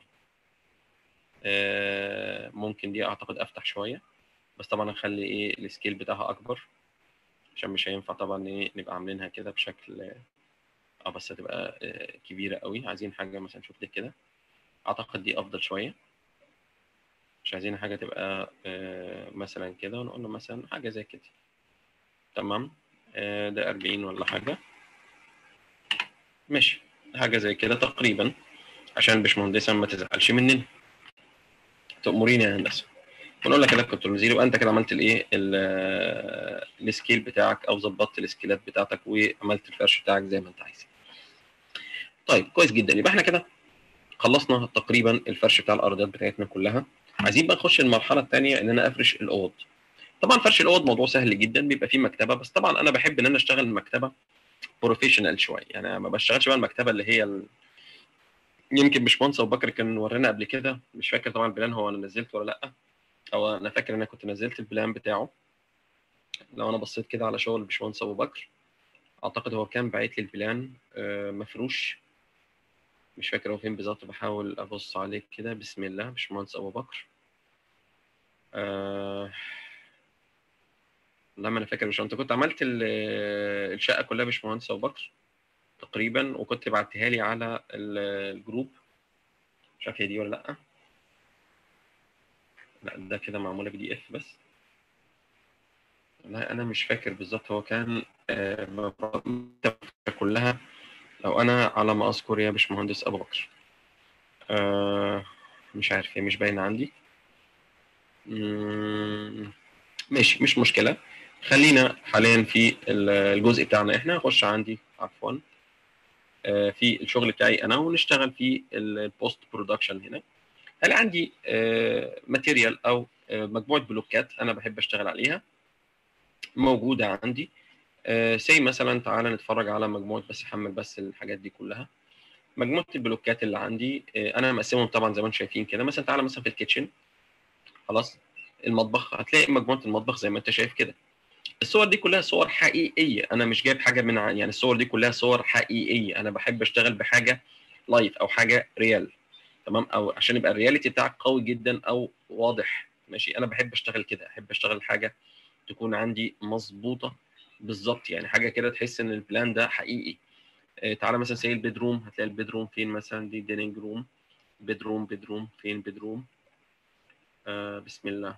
آه ممكن دي اعتقد افتح شوية بس طبعا هنخلي ايه السكيل بتاعها اكبر عشان مش هينفع طبعا ايه نبقى عاملينها كده بشكل اه بس هتبقى آه كبيره قوي عايزين حاجه مثلا شوف لي كده اعتقد دي افضل شويه مش عايزين حاجه تبقى آه مثلا كده ونقول له مثلا حاجه زي كده تمام آه ده 40 ولا حاجه ماشي حاجه زي كده تقريبا عشان باشمهندسه ما تزعلش مننا تأمريني يا هندسه ونقول لك انا كنت نزيل يبقى انت كده عملت الايه السكيل بتاعك او ظبطت السكيلات بتاعتك وعملت الفرش بتاعك زي ما انت عايز طيب كويس جدا يبقى احنا كده خلصنا تقريبا الفرش بتاع الارضيات بتاعتنا كلها عايزين بقى نخش المرحله الثانيه ان انا افرش الاوض طبعا فرش الاوض موضوع سهل جدا بيبقى فيه مكتبه بس طبعا انا بحب ان انا اشتغل المكتبه بروفيشنال شويه يعني ما بشتغلش بقى المكتبه اللي هي ال... يمكن باشمهندس ابو بكر كان ورانا قبل كده مش فاكر طبعا البلان هو انا نزلته ولا لا او انا فاكر ان انا كنت نزلت البلان بتاعه لو انا بصيت كده على شغل باشمهندس ابو بكر اعتقد هو كان باعت لي البلان مفروش مش فاكر هو فين بالظبط بحاول ابص عليه كده بسم الله باشمهندس ابو بكر أه... لا ما انا فاكر مش انت كنت عملت الشقه كلها باشمهندس ابو بكر تقريبا وكنت بعتها لي على الجروب مش عارف هي دي ولا لا لا ده كده معموله بي دي اف بس لا انا مش فاكر بالظبط هو كان آه كلها لو انا على ما اذكر يا باشمهندس ابو بكر آه مش عارف هي مش باينه عندي ماشي مش مشكله خلينا حاليا في الجزء بتاعنا احنا نخش عندي عفوا آه في الشغل بتاعي انا ونشتغل في البوست برودكشن هنا هل عندي ماتيريال او مجموعه بلوكات انا بحب اشتغل عليها موجوده عندي سي مثلا تعالى نتفرج على مجموعه بس احمل بس الحاجات دي كلها مجموعه البلوكات اللي عندي آه، انا مقسمهم طبعا زي ما انتم شايفين كده مثلا تعالى مثلا في الكيتشن خلاص المطبخ هتلاقي مجموعه المطبخ زي ما انت شايف كده الصور دي كلها صور حقيقيه انا مش جايب حاجه من ع- يعني الصور دي كلها صور حقيقيه انا بحب اشتغل بحاجه لايف او حاجه ريال تمام او عشان يبقى الرياليتي بتاعك قوي جدا او واضح ماشي انا بحب اشتغل كده احب اشتغل حاجه تكون عندي مظبوطه بالظبط يعني حاجه كده تحس ان البلان ده حقيقي آه، تعالى مثلا سي البيدروم هتلاقي البيدروم فين مثلا دي دينينج روم بيدروم بيدروم فين بيدروم آه بسم الله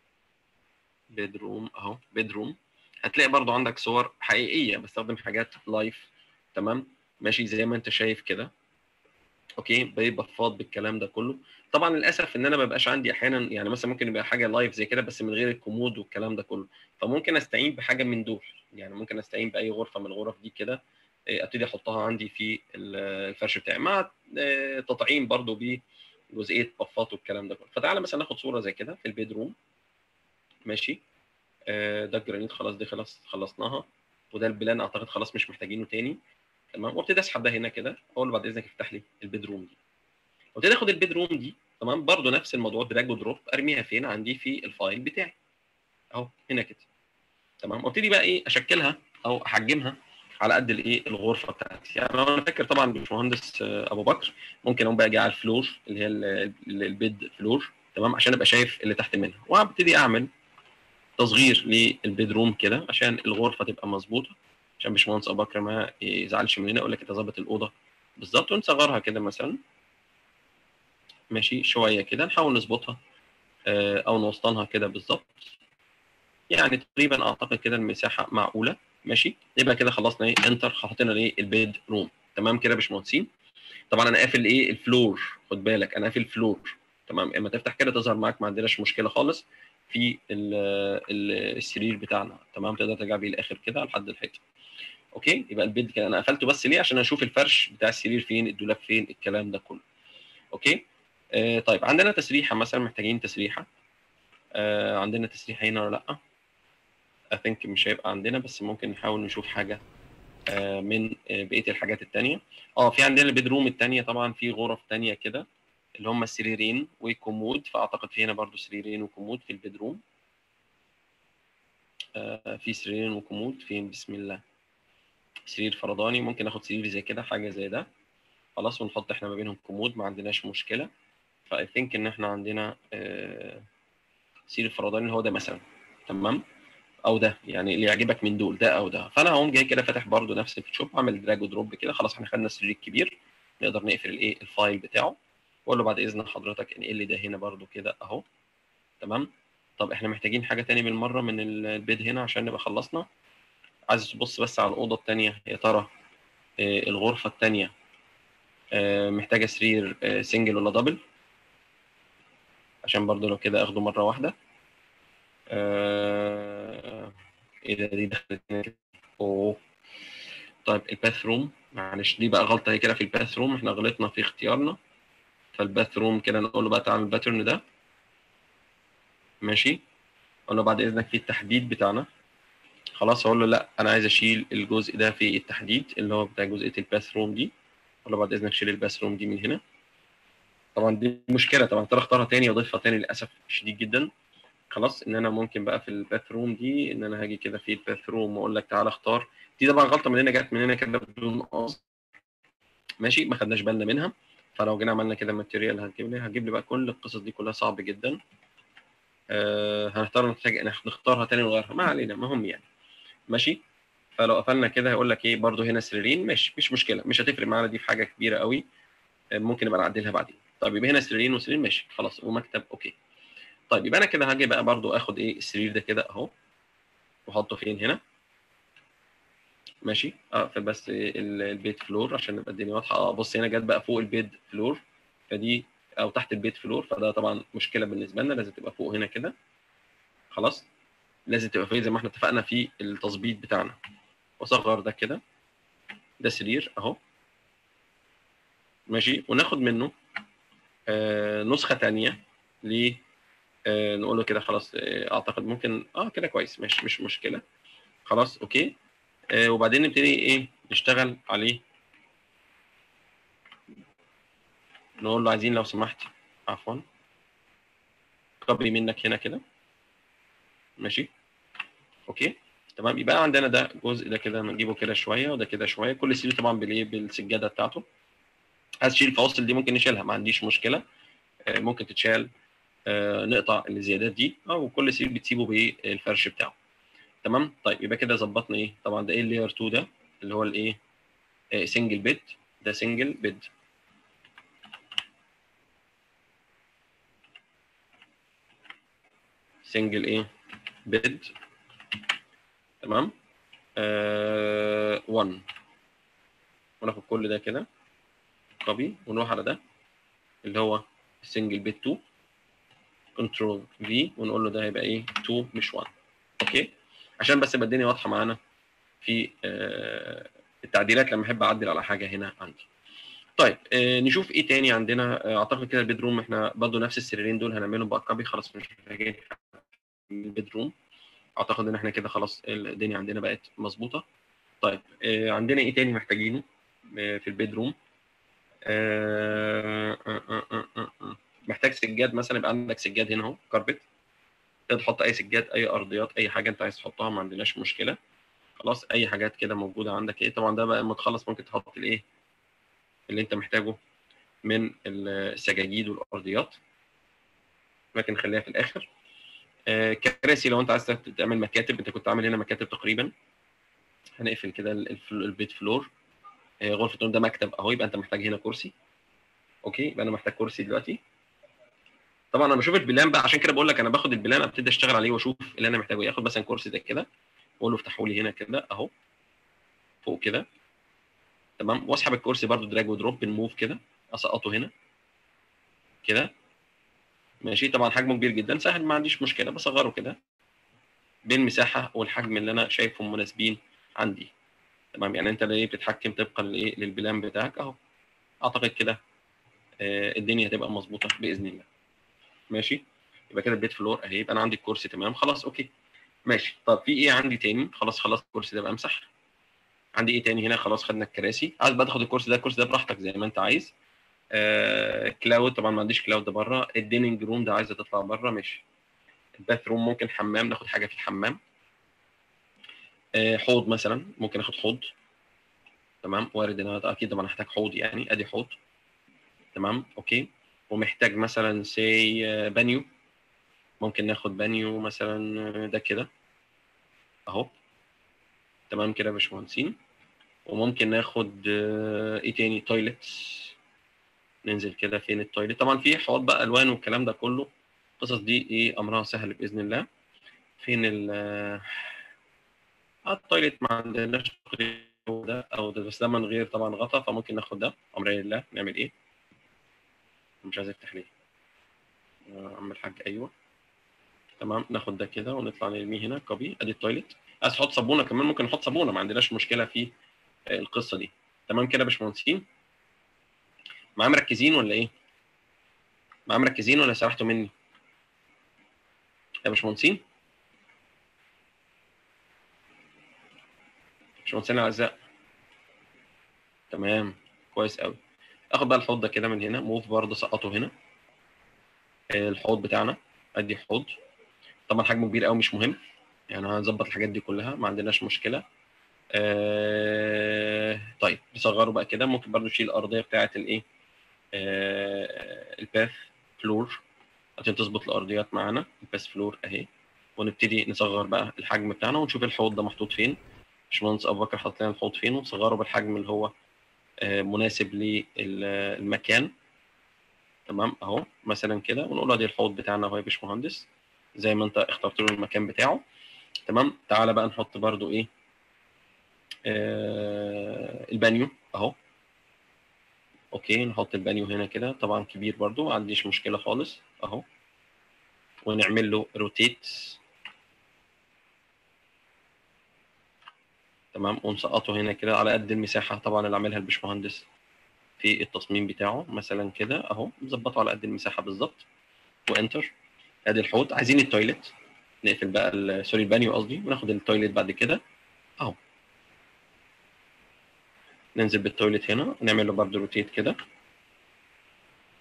بيدروم اهو بيدروم هتلاقي برضو عندك صور حقيقيه بستخدم حاجات لايف تمام ماشي زي ما انت شايف كده اوكي ببفاض بالكلام ده كله طبعا للاسف ان انا ما بقاش عندي احيانا يعني مثلا ممكن يبقى حاجه لايف زي كده بس من غير الكومود والكلام ده كله فممكن استعين بحاجه من دول يعني ممكن استعين باي غرفه من الغرف دي كده إيه، ابتدي احطها عندي في ال- الفرش بتاعي مع آه، تطعيم برضو بجزئيه بفات والكلام ده كله فتعالى مثلا ناخد صوره زي كده في البيدروم ماشي آه، ده الجرانيت خلاص دي خلاص خلصناها وده البلان اعتقد خلاص مش محتاجينه تاني تمام وابتدي اسحب ده هنا كده اقول له بعد اذنك افتح لي البيدروم دي وابتدي اخد البيدروم دي تمام برضو نفس الموضوع دراج ودروب ارميها فين عندي في الفايل بتاعي اهو هنا كده تمام وابتدي بقى ايه اشكلها او احجمها على قد الايه الغرفه بتاعتي يعني انا فاكر طبعا باشمهندس آه، ابو بكر ممكن اقوم بقى اجي على الفلور اللي هي ال- ال- البيد فلور تمام عشان ابقى شايف اللي تحت منها وابتدي اعمل تصغير للبيدروم كده عشان الغرفه تبقى مظبوطه عشان باشمهندس ابو بكر ما يزعلش مننا يقول لك انت ظابط الاوضه بالظبط ونصغرها كده مثلا ماشي شويه كده نحاول نظبطها آه، او نوسطنها كده بالظبط يعني تقريبا اعتقد كده المساحه معقوله ماشي يبقى كده خلصنا ايه انتر حطينا ايه البيد روم تمام كده يا باشمهندسين طبعا انا قافل ايه الفلور خد بالك انا قافل فلور تمام اما تفتح كده تظهر معاك ما عندناش مشكله خالص في ال ال السرير بتاعنا تمام تقدر ترجع بيه الاخر كده لحد الحيطه اوكي يبقى البيد كده انا قفلته بس ليه عشان اشوف الفرش بتاع السرير فين الدولاب فين الكلام ده كله اوكي آه طيب عندنا تسريحه مثلا محتاجين تسريحه آه عندنا تسريحه هنا ولا لا I think مش هيبقى عندنا بس ممكن نحاول نشوف حاجه آه من آه بقيه الحاجات التانية اه في عندنا البيد روم التانية طبعا في غرف تانية كده اللي هم السريرين وكومود فاعتقد في هنا برضو سريرين وكومود في البيد روم آه في سريرين وكومود فين بسم الله سرير فرداني ممكن ناخد سرير زي كده حاجه زي ده خلاص ونحط احنا ما بينهم كومود ما عندناش مشكله فاي ثينك ان احنا عندنا آه سرير فرداني اللي هو ده مثلا تمام او ده يعني اللي يعجبك من دول ده او ده فانا هقوم جاي كده فاتح برضو نفس الفوتوشوب اعمل دراج ودروب كده خلاص احنا خدنا السرير الكبير نقدر نقفل الايه الفايل بتاعه واقول له بعد اذن حضرتك انقل لي ده هنا برضو كده اهو تمام طب احنا محتاجين حاجه تاني بالمره من البيد هنا عشان نبقى خلصنا عايز تبص بس على الاوضه الثانيه يا ترى آه، الغرفه الثانيه محتاجه سرير آه، سنجل ولا دبل عشان برضو لو كده اخده مره واحده آه، ايه ده دي دخلت هنا كده اوه طيب الباث روم معلش دي بقى غلطه هي كده في الباث روم احنا غلطنا في اختيارنا فالباث روم كده نقول له بقى تعمل الباترن ده ماشي اقول له بعد اذنك في التحديد بتاعنا خلاص اقول له لا انا عايز اشيل الجزء ده في التحديد اللي هو بتاع جزئيه الباث روم دي اقول له بعد اذنك شيل الباث روم دي من هنا طبعا دي مشكله طبعا اقدر اختارها تاني واضيفها تاني للاسف شديد جدا خلاص ان انا ممكن بقى في الباث روم دي ان انا هاجي كده في الباث روم واقول لك تعالى اختار دي طبعا غلطه مننا جت مننا كده بدون قصد ماشي ما خدناش بالنا منها فلو جينا عملنا كده ماتيريال هتجيب لي هتجيب لي بقى كل القصص دي كلها صعب جدا آه هنختار نحتاج نختارها تاني ونغيرها ما علينا المهم يعني ماشي فلو قفلنا كده هيقول لك ايه برضو هنا سريرين ماشي مش مشكله مش هتفرق معانا دي في حاجه كبيره قوي آه، ممكن نبقى نعدلها بعدين طيب يبقى هنا سريرين وسرير ماشي خلاص ومكتب اوكي طيب يبقى انا كده هاجي بقى برضو اخد ايه السرير ده كده اهو واحطه فين هنا ماشي اقفل بس ال- البيت فلور عشان نبقى الدنيا واضحه اه بص هنا جت بقى فوق البيت فلور فدي او تحت البيت فلور فده طبعا مشكله بالنسبه لنا لازم تبقى فوق هنا كده خلاص لازم تبقى فوق زي ما احنا اتفقنا في التظبيط بتاعنا واصغر ده كده ده سرير اهو ماشي وناخد منه آه نسخه ثانيه ل آه نقول له كده خلاص آه اعتقد ممكن اه كده كويس مش مش مشكله خلاص اوكي آه وبعدين نبتدي ايه نشتغل عليه نقول له عايزين لو سمحت عفوا كوبي منك هنا كده ماشي اوكي تمام يبقى عندنا ده جزء ده كده نجيبه كده شويه وده كده شويه كل سيل طبعا بالايه بالسجاده بتاعته عايز تشيل الفواصل دي ممكن نشيلها ما عنديش مشكله آه، ممكن تتشال آه، نقطع الزيادات دي او كل سيل بتسيبه بالفرش بتاعه تمام طيب يبقى كده ظبطنا ايه طبعا ده ايه اللاير 2 ده اللي هو الايه سنجل بيد ده سنجل بيد سنجل ايه بيد تمام 1 آه one. وناخد كل ده كده كوبي ونروح على ده اللي هو سنجل بيد 2 كنترول في ونقول له ده هيبقى ايه 2 مش 1 اوكي عشان بس يبقى الدنيا واضحه معانا في آه التعديلات لما احب اعدل على حاجه هنا عندي طيب آه نشوف ايه تاني عندنا آه اعتقد كده البيد روم احنا برضه نفس السريرين دول هنعملهم بقى كوبي خلاص مش محتاجين البيد روم اعتقد ان احنا كده خلاص الدنيا عندنا بقت مظبوطه طيب آه عندنا ايه تاني محتاجينه آه في البيد روم آه آه آه آه آه آه. محتاج سجاد مثلا يبقى عندك سجاد هنا اهو كاربت تقدر تحط اي سجاد اي ارضيات اي حاجه انت عايز تحطها ما عندناش مشكله خلاص اي حاجات كده موجوده عندك ايه طبعا ده بقى لما تخلص ممكن تحط الايه اللي انت محتاجه من السجاجيد والارضيات لكن خليها في الاخر آه كراسي لو انت عايز تعمل مكاتب انت كنت عامل هنا مكاتب تقريبا هنقفل كده البيت فلور آه غرفه النوم ده مكتب اهو يبقى انت محتاج هنا كرسي اوكي يبقى انا محتاج كرسي دلوقتي طبعا انا بشوف البلان بقى عشان كده بقول لك انا باخد البلان ابتدي اشتغل عليه واشوف اللي انا محتاجه ياخد مثلا كرسي ده كده واقول له افتحوا لي هنا كده اهو فوق كده تمام واسحب الكرسي برده دراج ودروب بنموف كده اسقطه هنا كده ماشي طبعا حجمه كبير جدا سهل ما عنديش مشكله بصغره كده بالمساحه والحجم اللي انا شايفهم مناسبين عندي تمام يعني انت اللي بتتحكم طبقا لايه للبلان بتاعك اهو اعتقد كده آه الدنيا هتبقى مظبوطه باذن الله ماشي يبقى كده البيت فلور اهي يبقى انا عندي الكرسي تمام خلاص اوكي ماشي طب في ايه عندي تاني خلاص خلصت الكرسي ده بمسح عندي ايه تاني هنا خلاص خدنا الكراسي عايز بقى تاخد الكرسي ده الكرسي ده براحتك زي ما انت عايز آه كلاود طبعا ما عنديش كلاود ده بره الديننج روم ده عايزه تطلع بره ماشي الباث روم ممكن حمام ناخد حاجه في الحمام آه حوض مثلا ممكن اخد حوض تمام وارد ان انا اكيد طبعا هحتاج حوض يعني ادي حوض تمام اوكي ومحتاج مثلا سي بانيو ممكن ناخد بانيو مثلا ده كده اهو تمام كده يا باشمهندسين وممكن ناخد ايه تاني تويلتس ننزل كده فين التويلت طبعا في حوض بقى الوان والكلام ده كله القصص دي ايه امرها سهل باذن الله فين ال التويلت ما عندناش ده او ده بس ده من غير طبعا غطا فممكن ناخد ده امر لله نعمل ايه مش عايز افتح ليه عم الحاج ايوه تمام ناخد ده كده ونطلع نرميه هنا كوبي ادي التويلت عايز تحط صابونه كمان ممكن نحط صابونه ما عندناش مشكله في القصه دي تمام كده يا باشمهندسين معاه مركزين ولا ايه معاه مركزين ولا سرحتوا مني يا باشمهندسين باشمهندسين الاعزاء تمام كويس قوي اخد بقى الحوض ده كده من هنا موف برضه سقطه هنا الحوض بتاعنا ادي حوض طبعا حجمه كبير قوي مش مهم يعني هنظبط الحاجات دي كلها ما عندناش مشكله آه طيب نصغره بقى كده ممكن برضو نشيل الارضيه بتاعه الايه آه الباث فلور عشان تظبط الارضيات معانا الباث فلور اهي ونبتدي نصغر بقى الحجم بتاعنا ونشوف الحوض ده محطوط فين باشمهندس ابو بكر حاطط لنا الحوض فين ونصغره بالحجم اللي هو آه مناسب للمكان تمام اهو مثلا كده ونقول ادي الحوض بتاعنا اهو يا باشمهندس زي ما انت اخترت له المكان بتاعه تمام تعالى بقى نحط برضو ايه آه البانيو اهو اوكي نحط البانيو هنا كده طبعا كبير برضو ما عنديش مشكله خالص اهو ونعمل له روتيت تمام ونسقطه هنا كده على قد المساحه طبعا اللي عاملها الباشمهندس في التصميم بتاعه مثلا كده اهو نظبطه على قد المساحه بالظبط وانتر ادي الحوض عايزين التويلت نقفل بقى سوري البانيو قصدي وناخد التويلت بعد كده اهو ننزل بالتويلت هنا نعمل له برضه روتيت كده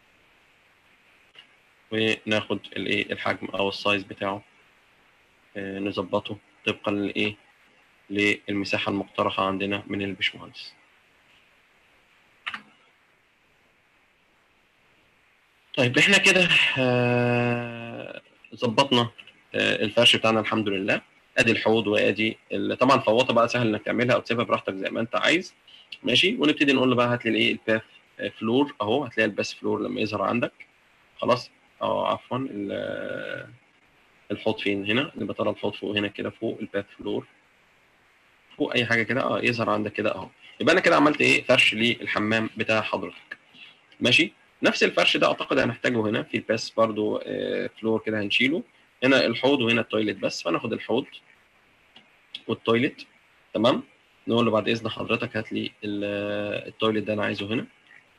وناخد الايه الحجم او السايز بتاعه آه، نظبطه طبقا للايه للمساحه المقترحه عندنا من البشمهندس طيب احنا كده آه، ظبطنا آه، الفرش بتاعنا الحمد لله ادي الحوض وادي ال- طبعا فواطه بقى سهل انك تعملها او تسيبها براحتك زي ما انت عايز ماشي ونبتدي نقول له بقى هات لي الايه الباث فلور اهو هتلاقي الباث فلور لما يظهر عندك خلاص اه عفوا ال- الحوض فين هنا اللي بترى الحوض فوق هنا كده فوق الباث فلور فوق اي حاجه كده اه يظهر عندك كده اهو يبقى انا كده عملت ايه فرش للحمام بتاع حضرتك ماشي نفس الفرش ده اعتقد هنحتاجه هنا في الباس برضو آه، فلور كده هنشيله هنا الحوض وهنا التويلت بس فناخد الحوض والتويلت تمام نقول له بعد اذن حضرتك هات لي ال- التويلت ده انا عايزه هنا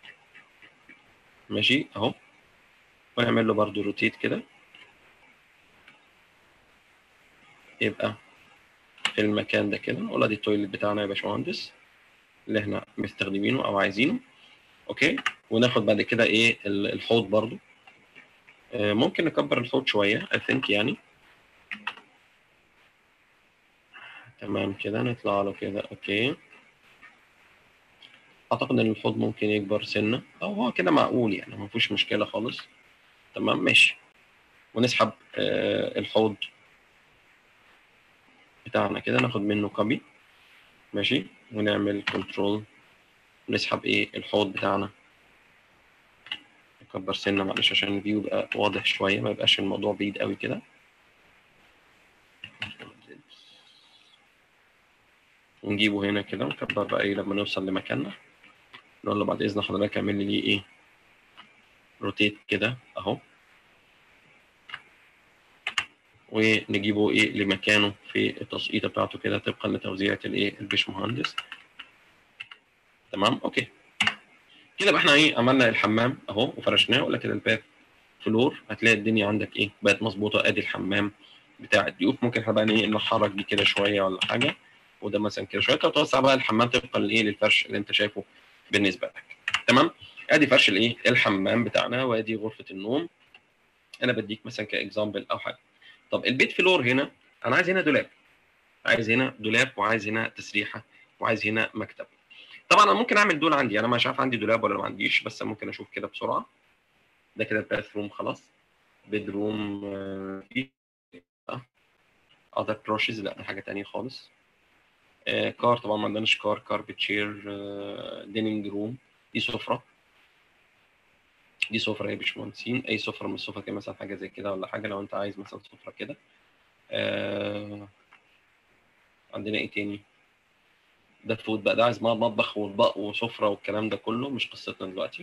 ماشي اهو ونعمل له برضو روتيت كده يبقى في المكان ده كده نقول ادي التويلت بتاعنا يا باشمهندس اللي احنا مستخدمينه او عايزينه اوكي وناخد بعد كده ايه ال- الحوض برضو آه، ممكن نكبر الحوض شويه اي ثينك يعني تمام كده نطلع له كده اوكي اعتقد ان الحوض ممكن يكبر سنه او هو كده معقول يعني ما فيهوش مشكله خالص تمام ماشي ونسحب آه، الحوض بتاعنا كده ناخد منه كوبي ماشي ونعمل كنترول نسحب ايه الحوض بتاعنا نكبر سنه معلش عشان الفيو يبقى واضح شويه ما يبقاش الموضوع بعيد قوي كده ونجيبه هنا كده ونكبر بقى ايه لما نوصل لمكاننا نقول له بعد اذن حضرتك اعمل لي ليه ايه روتيت كده اهو ونجيبه ايه لمكانه في التسقيطه بتاعته كده طبقا لتوزيعه الايه البشمهندس تمام اوكي كده بقى احنا ايه عملنا الحمام اهو وفرشناه ولا كده الباب فلور هتلاقي الدنيا عندك ايه بقت مظبوطه ادي الحمام بتاع الضيوف ممكن احنا بقى ايه نحرك دي كده شويه ولا حاجه وده مثلا كده شويه توسع بقى الحمام طبقا لايه للفرش اللي انت شايفه بالنسبه لك تمام ادي فرش الايه الحمام بتاعنا وادي غرفه النوم انا بديك مثلا كاكزامبل او حاجه طب البيت فلور هنا انا عايز هنا دولاب عايز هنا دولاب وعايز هنا تسريحه وعايز هنا مكتب طبعا انا ممكن اعمل دول عندي انا مش عارف عندي دولاب ولا ما عنديش بس ممكن اشوف كده بسرعه ده كده الباث روم خلاص بيد روم اه ده بروشز لا ده حاجه تانية خالص آه كار طبعا ما عندناش كار كاربت تشير آه ديننج روم دي سفره دي سفره يا باشمهندسين اي سفره من السفره كده مثلا حاجه زي كده ولا حاجه لو انت عايز مثلا سفره كده آه عندنا ايه تاني ده فود بقى ده عايز مطبخ واطباق وسفره والكلام ده كله مش قصتنا دلوقتي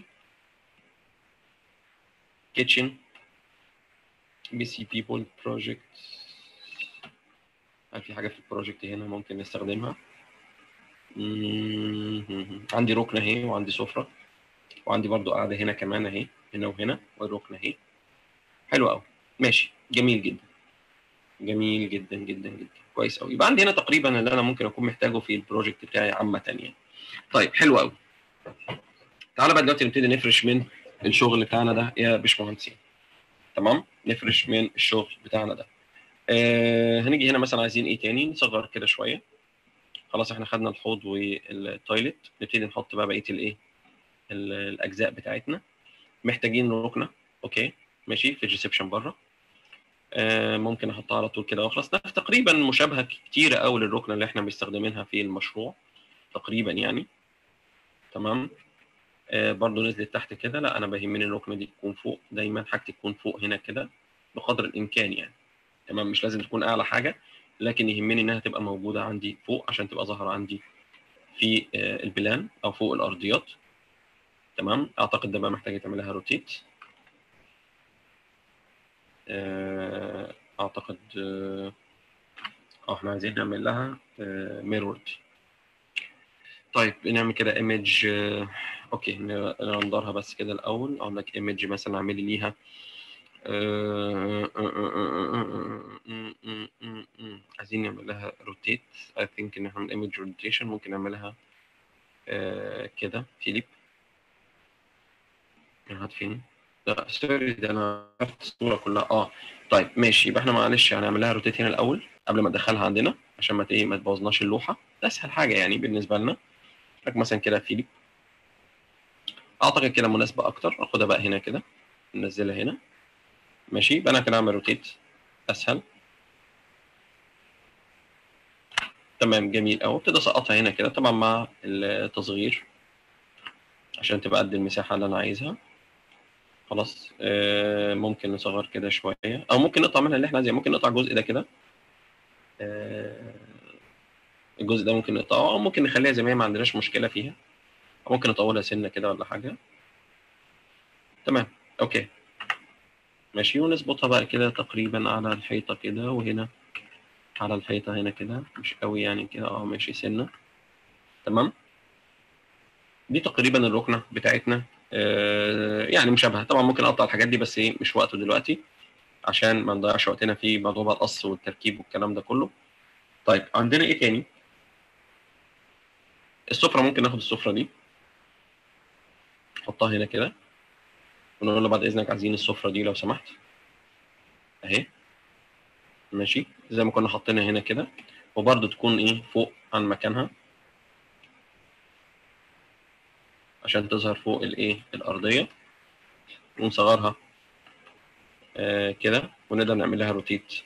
كيتشن بي سي بيبول بروجكت هل في حاجه في البروجكت هنا ممكن نستخدمها مم، عندي ركنه اهي وعندي سفره وعندي برضو قاعده هنا كمان اهي هنا وهنا والركنه اهي حلو قوي ماشي جميل جدا جميل جدا جدا جدا كويس قوي يبقى عندي هنا تقريبا اللي انا ممكن اكون محتاجه في البروجكت بتاعي عامه يعني طيب حلو قوي تعالى بقى دلوقتي نبتدي نفرش من الشغل بتاعنا ده يا باشمهندسين تمام نفرش من الشغل بتاعنا ده آه هنيجي هنا مثلا عايزين ايه تاني نصغر كده شويه خلاص احنا خدنا الحوض والتويلت نبتدي نحط بقى بقيه الايه ال- الاجزاء بتاعتنا محتاجين ركنه اوكي ماشي في الريسبشن بره آه ممكن احطها على طول كده واخلص ده تقريبا مشابهه كتيره قوي للركنه اللي احنا بنستخدمها في المشروع تقريبا يعني تمام آه برضو نزلت تحت كده لا انا بيهمني الركنه دي تكون فوق دايما حاجتي تكون فوق هنا كده بقدر الامكان يعني تمام مش لازم تكون اعلى حاجه لكن يهمني انها تبقى موجوده عندي فوق عشان تبقى ظاهره عندي في آه البلان او فوق الارضيات تمام اعتقد ده بقى محتاج تعملها روتيت آه، اعتقد اه آه، احنا عايزين نعمل لها ميرورد طيب نعمل كده ايمج اوكي ن- ننظرها بس كده الاول اقول لك ايمج مثلا اعملي ليها آه، آه، آه، آه، آه، آه، آه، آه، آه. عايزين نعمل لها روتيت اي ثينك ان احنا من ايمج روتيشن ممكن نعملها آه، كده فيليب هات فين لا سوري ده انا عرفت الصوره كلها اه طيب ماشي يبقى احنا معلش هنعمل لها روتيت هنا الاول قبل ما ندخلها عندنا عشان ما ايه ما تبوظناش اللوحه ده اسهل حاجه يعني بالنسبه لنا لك مثلا كده فيليب اعتقد كده مناسبه اكتر اخدها بقى هنا كده ننزلها هنا ماشي يبقى انا كده اعمل روتيت اسهل تمام جميل قوي ابتدي اسقطها هنا كده طبعا مع التصغير عشان تبقى قد المساحه اللي انا عايزها خلاص آه ممكن نصغر كده شويه او ممكن نقطع منها اللي احنا عايزينه ممكن نقطع الجزء ده كده آه الجزء ده ممكن نقطعه او ممكن نخليها زي ما هي ما عندناش مشكله فيها او ممكن نطولها سنه كده ولا حاجه تمام اوكي ماشي ونظبطها بقى كده تقريبا على الحيطه كده وهنا على الحيطه هنا كده مش قوي يعني كده اه ماشي سنه تمام دي تقريبا الركنه بتاعتنا آه يعني مشابهه طبعا ممكن اقطع الحاجات دي بس ايه مش وقته دلوقتي عشان ما نضيعش وقتنا في موضوع بقى القص والتركيب والكلام ده كله طيب عندنا ايه تاني السفره ممكن ناخد السفره دي نحطها هنا كده ونقول له بعد اذنك عايزين السفره دي لو سمحت اهي ماشي زي ما كنا حاطينها هنا كده وبرده تكون ايه فوق عن مكانها عشان تظهر فوق الايه الارضيه ونصغرها آه كده ونقدر نعمل لها روتيت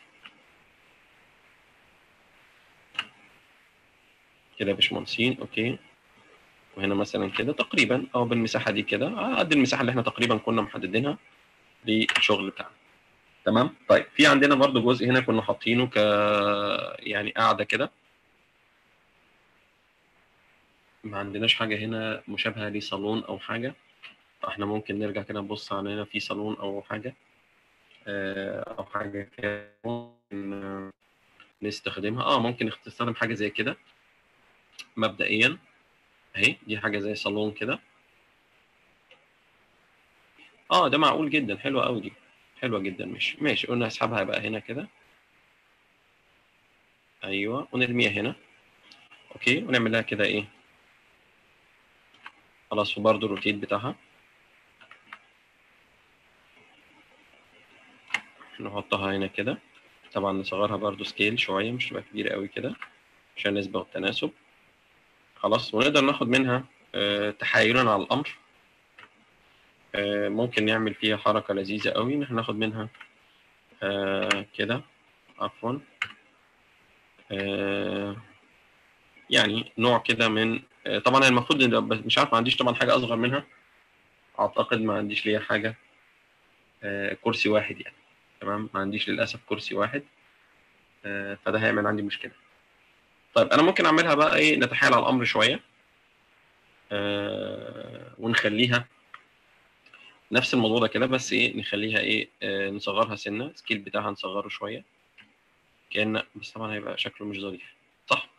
كده يا باشمهندسين اوكي وهنا مثلا كده تقريبا او بالمساحه دي كده قد المساحه اللي احنا تقريبا كنا محددينها للشغل بتاعنا تمام طيب في عندنا برضو جزء هنا كنا حاطينه ك يعني قاعده كده ما عندناش حاجه هنا مشابهه لصالون او حاجه فاحنا ممكن نرجع كده نبص على هنا في صالون او حاجه او حاجه كده ممكن نستخدمها اه ممكن نستخدم حاجه زي كده مبدئيا اهي دي حاجه زي صالون كده اه ده معقول جدا حلوه قوي دي حلوه جدا ماشي ماشي قلنا اسحبها بقى هنا كده ايوه ونرميها هنا اوكي ونعمل لها كده ايه خلاص وبرده الروتيت بتاعها نحطها هنا كده طبعا نصغرها برده سكيل شويه مش تبقى كبيره قوي كده عشان نسبة والتناسب خلاص ونقدر ناخد منها آه تحايلا على الامر آه ممكن نعمل فيها حركه لذيذه قوي ان احنا ناخد منها آه كده عفوا يعني نوع كده من طبعا المفروض مش عارف ما عنديش طبعا حاجه اصغر منها اعتقد ما عنديش ليها حاجه كرسي واحد يعني تمام ما عنديش للاسف كرسي واحد فده هيعمل عندي مشكله طيب انا ممكن اعملها بقى ايه نتحايل على الامر شويه آه ونخليها نفس الموضوع ده كده بس ايه نخليها ايه آه نصغرها سنه السكيل بتاعها نصغره شويه كان بس طبعا هيبقى شكله مش ظريف صح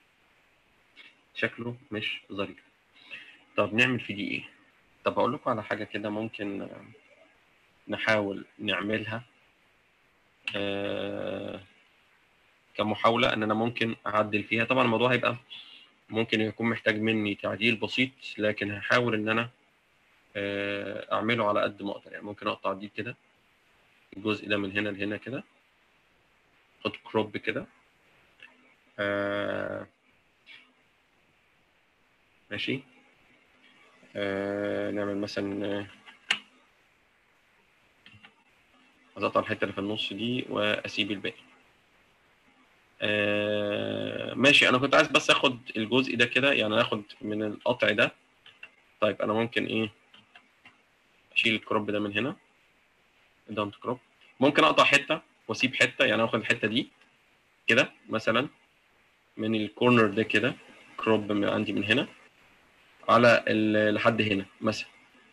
شكله مش ظريف طب نعمل في دي ايه طب اقول لكم على حاجه كده ممكن نحاول نعملها آه كمحاوله ان انا ممكن اعدل فيها طبعا الموضوع هيبقى ممكن يكون محتاج مني تعديل بسيط لكن هحاول ان انا اعمله على قد ما اقدر يعني ممكن اقطع دي كده الجزء ده من هنا لهنا كده خد كروب كده آه ماشي آه نعمل مثلا اقطع الحته اللي في النص دي واسيب الباقي آه ماشي انا كنت عايز بس اخد الجزء ده كده يعني اخد من القطع ده طيب انا ممكن ايه اشيل الكروب ده من هنا دونت كروب ممكن اقطع حته واسيب حته يعني اخد الحته دي كده مثلا من الكورنر ده كده كروب من عندي من هنا على لحد هنا مثلا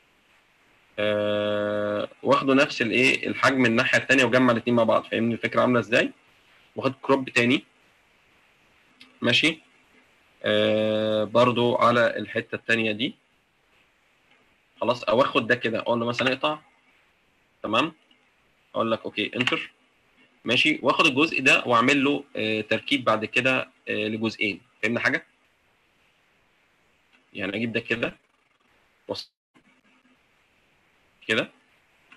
أه واخده نفس الايه الحجم الناحيه الثانيه وجمع الاثنين مع بعض فاهمني الفكره عامله ازاي واخد كروب تاني ماشي أه برضو على الحته الثانيه دي خلاص او اخد ده كده اقول له مثلا اقطع تمام اقول لك اوكي انتر ماشي واخد الجزء ده واعمل له آه تركيب بعد كده آه لجزئين فهمنا حاجه يعني اجيب ده كده كده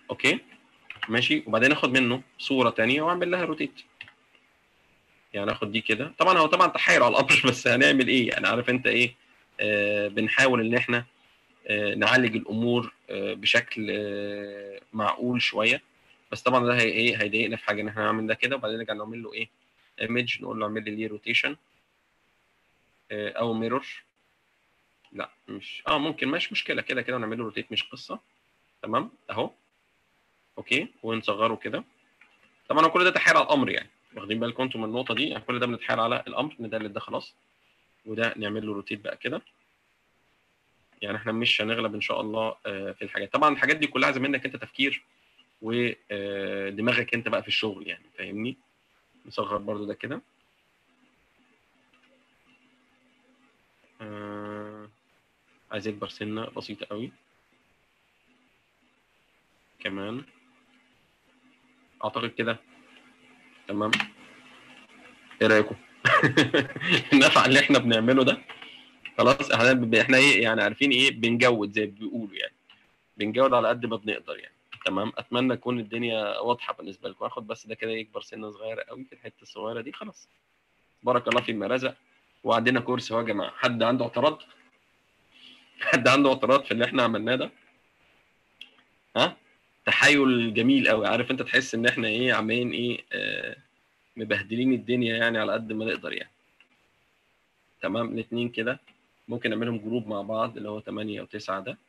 اوكي ماشي وبعدين اخد منه صوره تانية واعمل لها روتيت يعني اخد دي كده طبعا هو طبعا تحايل على الامر بس هنعمل ايه يعني عارف انت ايه آه بنحاول ان احنا آه نعالج الامور آه بشكل آه معقول شويه بس طبعا ده هي ايه هيضايقنا في حاجه ان احنا نعمل ده كده وبعدين نرجع نعمل له ايه ايمج نقول له اعمل لي ليه روتيشن آه او ميرور لا مش اه ممكن مش مشكله كده كده نعمل له روتيت مش قصه تمام اهو اوكي ونصغره كده طبعا هو كل ده تحايل على الامر يعني واخدين بالكم انتم من النقطه دي يعني كل ده بنتحايل على الامر ندلت ده خلاص وده نعمل له روتيت بقى كده يعني احنا مش هنغلب ان شاء الله آه، في الحاجات طبعا الحاجات دي كلها عايزه منك انت تفكير ودماغك انت بقى في الشغل يعني فاهمني نصغر برضو ده كده آه، عايز يكبر سنه بسيطه قوي كمان اعتقد كده تمام ايه رايكم نفع اللي احنا بنعمله ده خلاص احنا ب- احنا ايه يعني عارفين ايه بنجود زي ما بيقولوا يعني بنجود على قد ما بنقدر يعني تمام اتمنى تكون الدنيا واضحه بالنسبه لكم اخد بس ده كده يكبر سنه صغيره قوي في الحته الصغيره دي خلاص بارك الله فيما رزق وعندنا كورس اهو يا جماعه حد عنده اعتراض حد عنده اعتراض في اللي احنا عملناه ده ها تحايل جميل قوي عارف انت تحس ان احنا ايه عمالين ايه آه مبهدلين الدنيا يعني على قد ما نقدر يعني تمام الاثنين كده ممكن نعملهم جروب مع بعض اللي هو 8 او 9 ده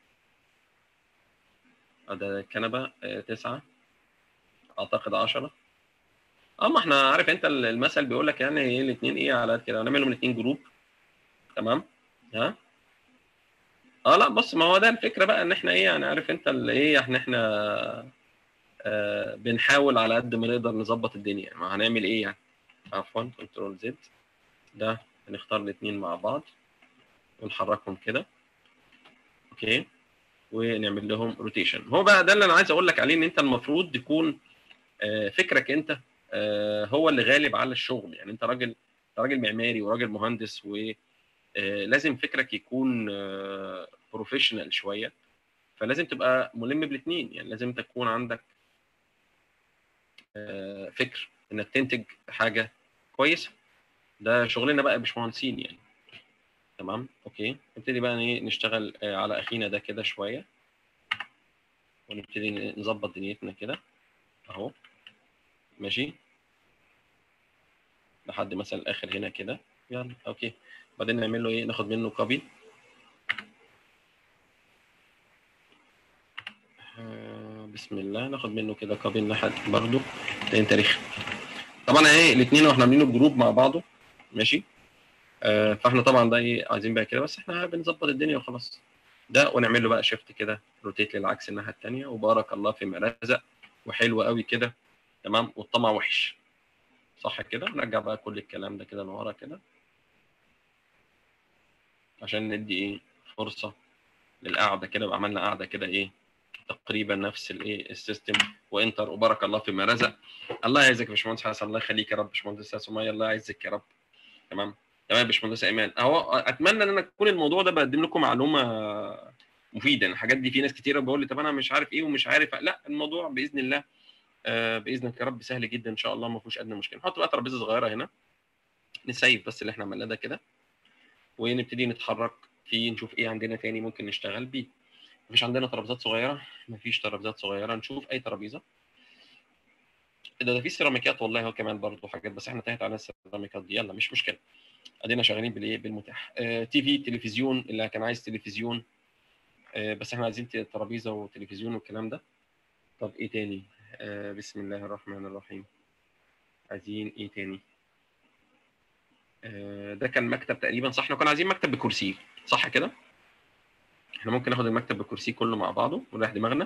آه، ده كنبه 9 اعتقد 10 اه ما احنا عارف انت المثل بيقول لك يعني ايه الاثنين ايه على قد كده هنعملهم الاثنين جروب تمام ها اه لا بص ما هو ده الفكره بقى ان احنا ايه يعني عارف انت اللي ايه احنا احنا آه بنحاول على قد ما نقدر نظبط الدنيا ما هنعمل ايه يعني عفوا كنترول زد ده هنختار الاثنين مع بعض ونحركهم كده اوكي ونعمل لهم روتيشن هو بقى ده اللي انا عايز اقول لك عليه ان انت المفروض تكون آه، فكرك انت آه، هو اللي غالب على الشغل يعني انت راجل انت راجل معماري وراجل مهندس ولازم فكرك يكون بروفيشنال شويه فلازم تبقى ملم بالاثنين يعني لازم تكون عندك آه، فكر انك تنتج حاجه كويسه ده شغلنا بقى يا باشمهندسين يعني تمام اوكي نبتدي بقى ايه نشتغل آه، على اخينا ده كده شويه ونبتدي نظبط دنيتنا كده اهو ماشي لحد مثلا الاخر هنا كده يلا اوكي بعدين نعمل له ايه ناخد منه كوبي آه، بسم الله ناخد منه كده كوبي الناحيه برضو تاني تاريخ طبعا ايه الاثنين واحنا عاملين الجروب مع بعضه ماشي آه فاحنا طبعا ده ايه عايزين بقى كده بس احنا بنظبط الدنيا وخلاص ده ونعمل له بقى شيفت كده روتيت للعكس الناحيه الثانيه وبارك الله فيما رزق وحلو قوي كده تمام والطمع وحش صح كده نرجع بقى كل الكلام ده كده لورا كده عشان ندي ايه فرصه للقعده كده وعملنا قعده كده ايه تقريبا نفس الايه السيستم وانتر وبارك الله فيما رزق الله يعزك يا باشمهندس حسن الله يخليك يا رب باشمهندس سمية الله يعزك يا رب تمام تمام يا باشمهندس ايمان اهو اتمنى ان انا اكون الموضوع ده بقدم لكم معلومه مفيده يعني الحاجات دي في ناس كتيره بقول لي طب انا مش عارف ايه ومش عارف لا الموضوع باذن الله آه باذنك يا رب سهل جدا ان شاء الله ما فيهوش ادنى مشكله نحط بقى ترابيزه صغيره هنا نسيب بس اللي احنا عملناه ده كده ونبتدي نتحرك في نشوف ايه عندنا تاني ممكن نشتغل بيه مفيش عندنا ترابيزات صغيره مفيش ترابيزات صغيره نشوف اي ترابيزه ده ده في سيراميكات والله هو كمان برضه حاجات بس احنا انتهت على السيراميكات دي يلا مش مشكله ادينا شغالين بالايه بالمتاح آه تي في تلفزيون اللي كان عايز تلفزيون آه بس احنا عايزين ترابيزه وتلفزيون والكلام ده طب ايه تاني آه بسم الله الرحمن الرحيم عايزين ايه تاني آه ده كان مكتب تقريبا صح احنا كنا عايزين مكتب بكرسي صح كده احنا ممكن ناخد المكتب بكرسي كله مع بعضه ونريح دماغنا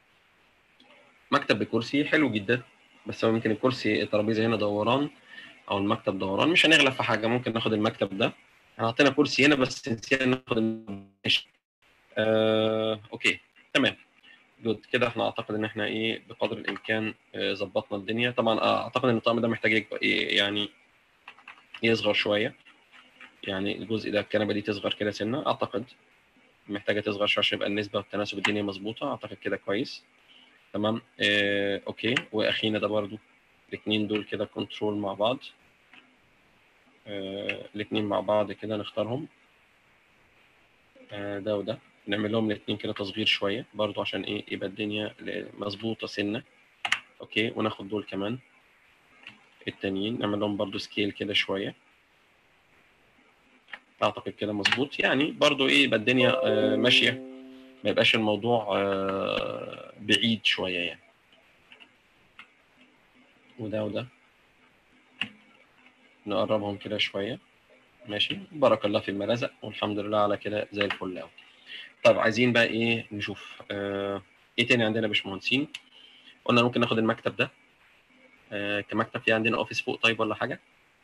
مكتب بكرسي حلو جدا بس هو يمكن الكرسي الترابيزه هنا دوران او المكتب دوران مش هنغلب في حاجه ممكن ناخد المكتب ده احنا حطينا كرسي هنا بس نسينا ناخد ماشي آه، اوكي تمام جود كده احنا اعتقد ان احنا ايه بقدر الامكان آه، ظبطنا الدنيا طبعا آه، اعتقد ان الطقم ده محتاج يكبر إيه يعني يصغر شويه يعني الجزء ده الكنبه دي تصغر كده سنه اعتقد محتاجه تصغر شويه عشان يبقى النسبه والتناسب الدنيا مظبوطه اعتقد كده كويس تمام آه، اوكي واخينا ده برضو الاثنين دول كده كنترول مع بعض آه، الاثنين مع بعض كده نختارهم آه، ده وده نعمل لهم الاثنين كده تصغير شويه برضو عشان ايه يبقى الدنيا مظبوطه سنه اوكي وناخد دول كمان التانيين نعمل لهم برضو سكيل كده شويه اعتقد كده مظبوط يعني برضو ايه يبقى الدنيا آه، ماشيه ما يبقاش الموضوع آه، بعيد شويه يعني وده وده نقربهم كده شويه ماشي بارك الله في المرزق والحمد لله على كده زي الفل قوي طب عايزين بقى ايه نشوف آه ايه تاني عندنا يا باشمهندسين قلنا ممكن ناخد المكتب ده آه كمكتب في عندنا اوفيس فوق طيب ولا حاجه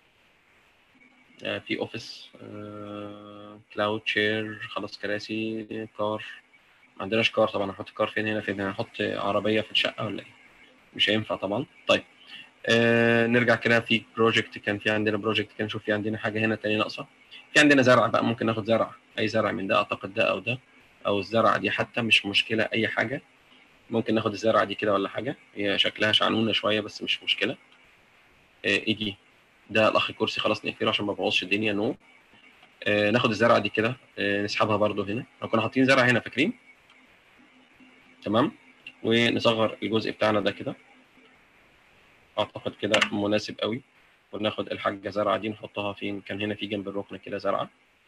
آه في اوفيس آه كلاود شير خلاص كراسي كار ما عندناش كار طبعا هنحط كار فين هنا فين هنحط عربيه في الشقه ولا ايه مش هينفع طبعا طيب آه نرجع كده في بروجكت كان في عندنا بروجكت كان نشوف في عندنا حاجه هنا تاني ناقصه في عندنا زرع بقى ممكن ناخد زرع اي زرع من ده اعتقد ده او ده او الزرعه دي حتى مش مشكله اي حاجه ممكن ناخد الزرعه دي كده ولا حاجه هي شكلها شعنونه شويه بس مش مشكله آه، ايه دي ده الاخ كرسي خلاص نقفله عشان ما بوظش الدنيا نو آه ناخد الزرعه دي كده آه نسحبها برده هنا لو كنا حاطين زرع هنا فاكرين تمام ونصغر الجزء بتاعنا ده كده اعتقد كده مناسب قوي وناخد الحاجه زرعه دي نحطها فين كان هنا في جنب الركن كده زرعه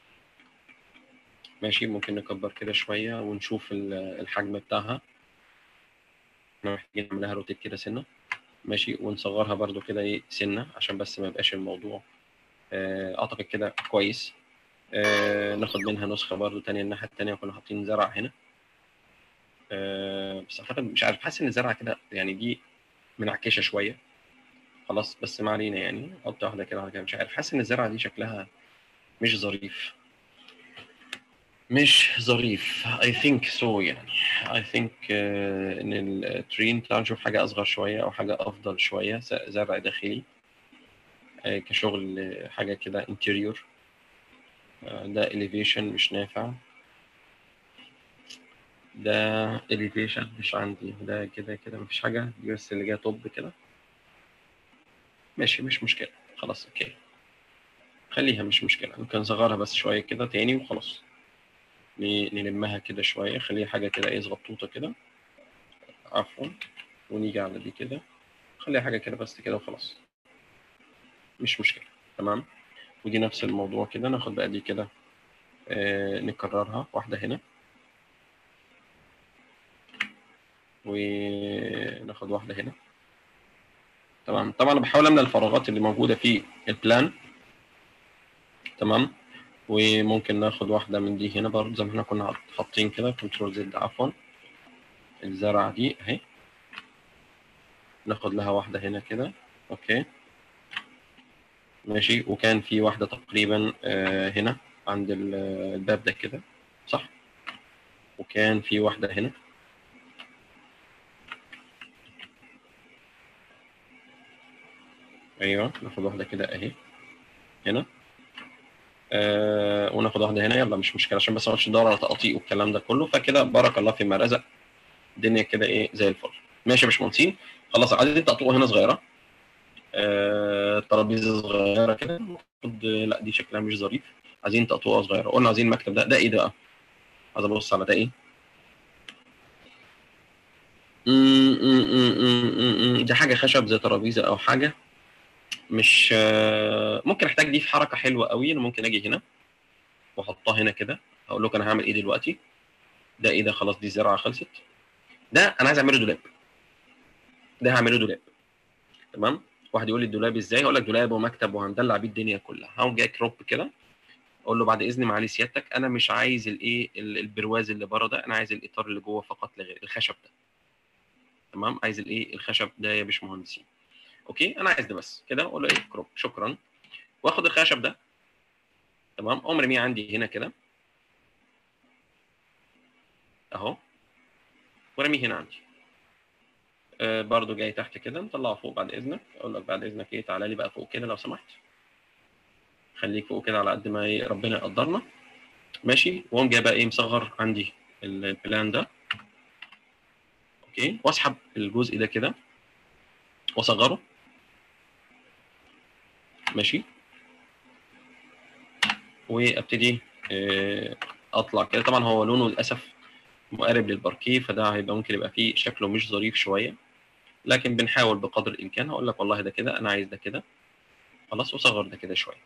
ماشي ممكن نكبر كده شويه ونشوف ال- الحجم بتاعها احنا محتاجين نعملها روتيت كده سنه ماشي ونصغرها برده كده ايه سنه عشان بس ما يبقاش الموضوع آه، اعتقد كده كويس آه، ناخد منها نسخه برده تانية الناحيه التانية كنا حاطين زرع هنا آه، بس اعتقد مش عارف حاسس ان الزرعه كده يعني دي منعكشه شويه خلاص بس ما علينا يعني حط واحده كده واحده كده مش عارف حاسس ان الزرعه دي شكلها مش ظريف مش ظريف I think so يعني I think uh, ان الترين تعال نشوف حاجة أصغر شوية أو حاجة أفضل شوية س- زرع داخلي uh, كشغل uh, حاجة كده interior uh, ده elevation مش نافع ده elevation مش عندي ده كده كده مفيش حاجة دي بس اللي جاية طب كده ماشي مش مشكلة خلاص اوكي خليها مش مشكلة ممكن نصغرها بس شوية كده تاني وخلاص ن- نلمها كده شوية خليها حاجة كده ايه صغطوطة كده عفوا ونيجي على دي كده خليها حاجة كده بس كده وخلاص مش مشكلة تمام ودي نفس الموضوع كده ناخد بقى دي كده آه نكررها واحدة هنا وناخد واحدة هنا تمام طبعا انا بحاول املى الفراغات اللي موجودة في البلان تمام وممكن ناخد واحدة من دي هنا برضه زي ما احنا كنا حاطين كده كنترول زد عفوا الزرعة دي اهي ناخد لها واحدة هنا كده اوكي ماشي وكان في واحدة تقريبا آه، هنا عند ال- الباب ده كده صح وكان في واحدة هنا ايوه ناخد واحدة كده اهي هنا آه وناخد واحدة هنا يلا مش مشكلة عشان بس ما نقعدش ندور على تقاطيع والكلام ده كله فكده بارك الله فيما رزق الدنيا كده ايه زي الفل ماشي يا باشمهندسين خلاص عايزين تقطوع هنا صغيرة آه، ترابيزه صغيره كده المفروض لا دي شكلها مش ظريف عايزين تقطوعه صغيره قلنا عايزين المكتب ده ده ايه ده بقى عايز ابص على ده ايه مم، مم، مم، مم، مم، مم. دي حاجه خشب زي ترابيزه او حاجه مش آه، ممكن احتاج دي في حركه حلوه قوي انا ممكن اجي هنا واحطها هنا كده اقول لكم انا هعمل ايه دلوقتي ده ايه ده خلاص دي الزراعه خلصت ده انا عايز اعمله دولاب ده هعمله دولاب تمام واحد يقول لي الدولاب ازاي اقول لك دولاب ومكتب وهندلع بيه الدنيا كلها هقوم جاي كروب كده اقول له بعد اذن معالي سيادتك انا مش عايز الايه ال- البرواز اللي بره ده انا عايز الاطار اللي جوه فقط لا غير الخشب ده تمام عايز الايه الخشب ده يا باشمهندسين اوكي انا عايز ده بس كده اقول له ايه كروب شكرا واخد الخشب ده تمام اقوم رميه عندي هنا كده اهو ورميه هنا عندي آه برضو جاي تحت كده نطلعه فوق بعد اذنك اقول لك بعد اذنك ايه تعالى لي بقى فوق كده لو سمحت خليك فوق كده على قد ما إيه ربنا يقدرنا ماشي واقوم جاي بقى ايه مصغر عندي ال- البلان ده اوكي واسحب الجزء ده كده واصغره ماشي وابتدي آه، اطلع كده طبعا هو لونه للاسف مقارب للباركيه فده هيبقى ممكن يبقى فيه شكله مش ظريف شويه لكن بنحاول بقدر الامكان هقول لك والله ده كده انا عايز ده كده خلاص وصغر ده كده شويه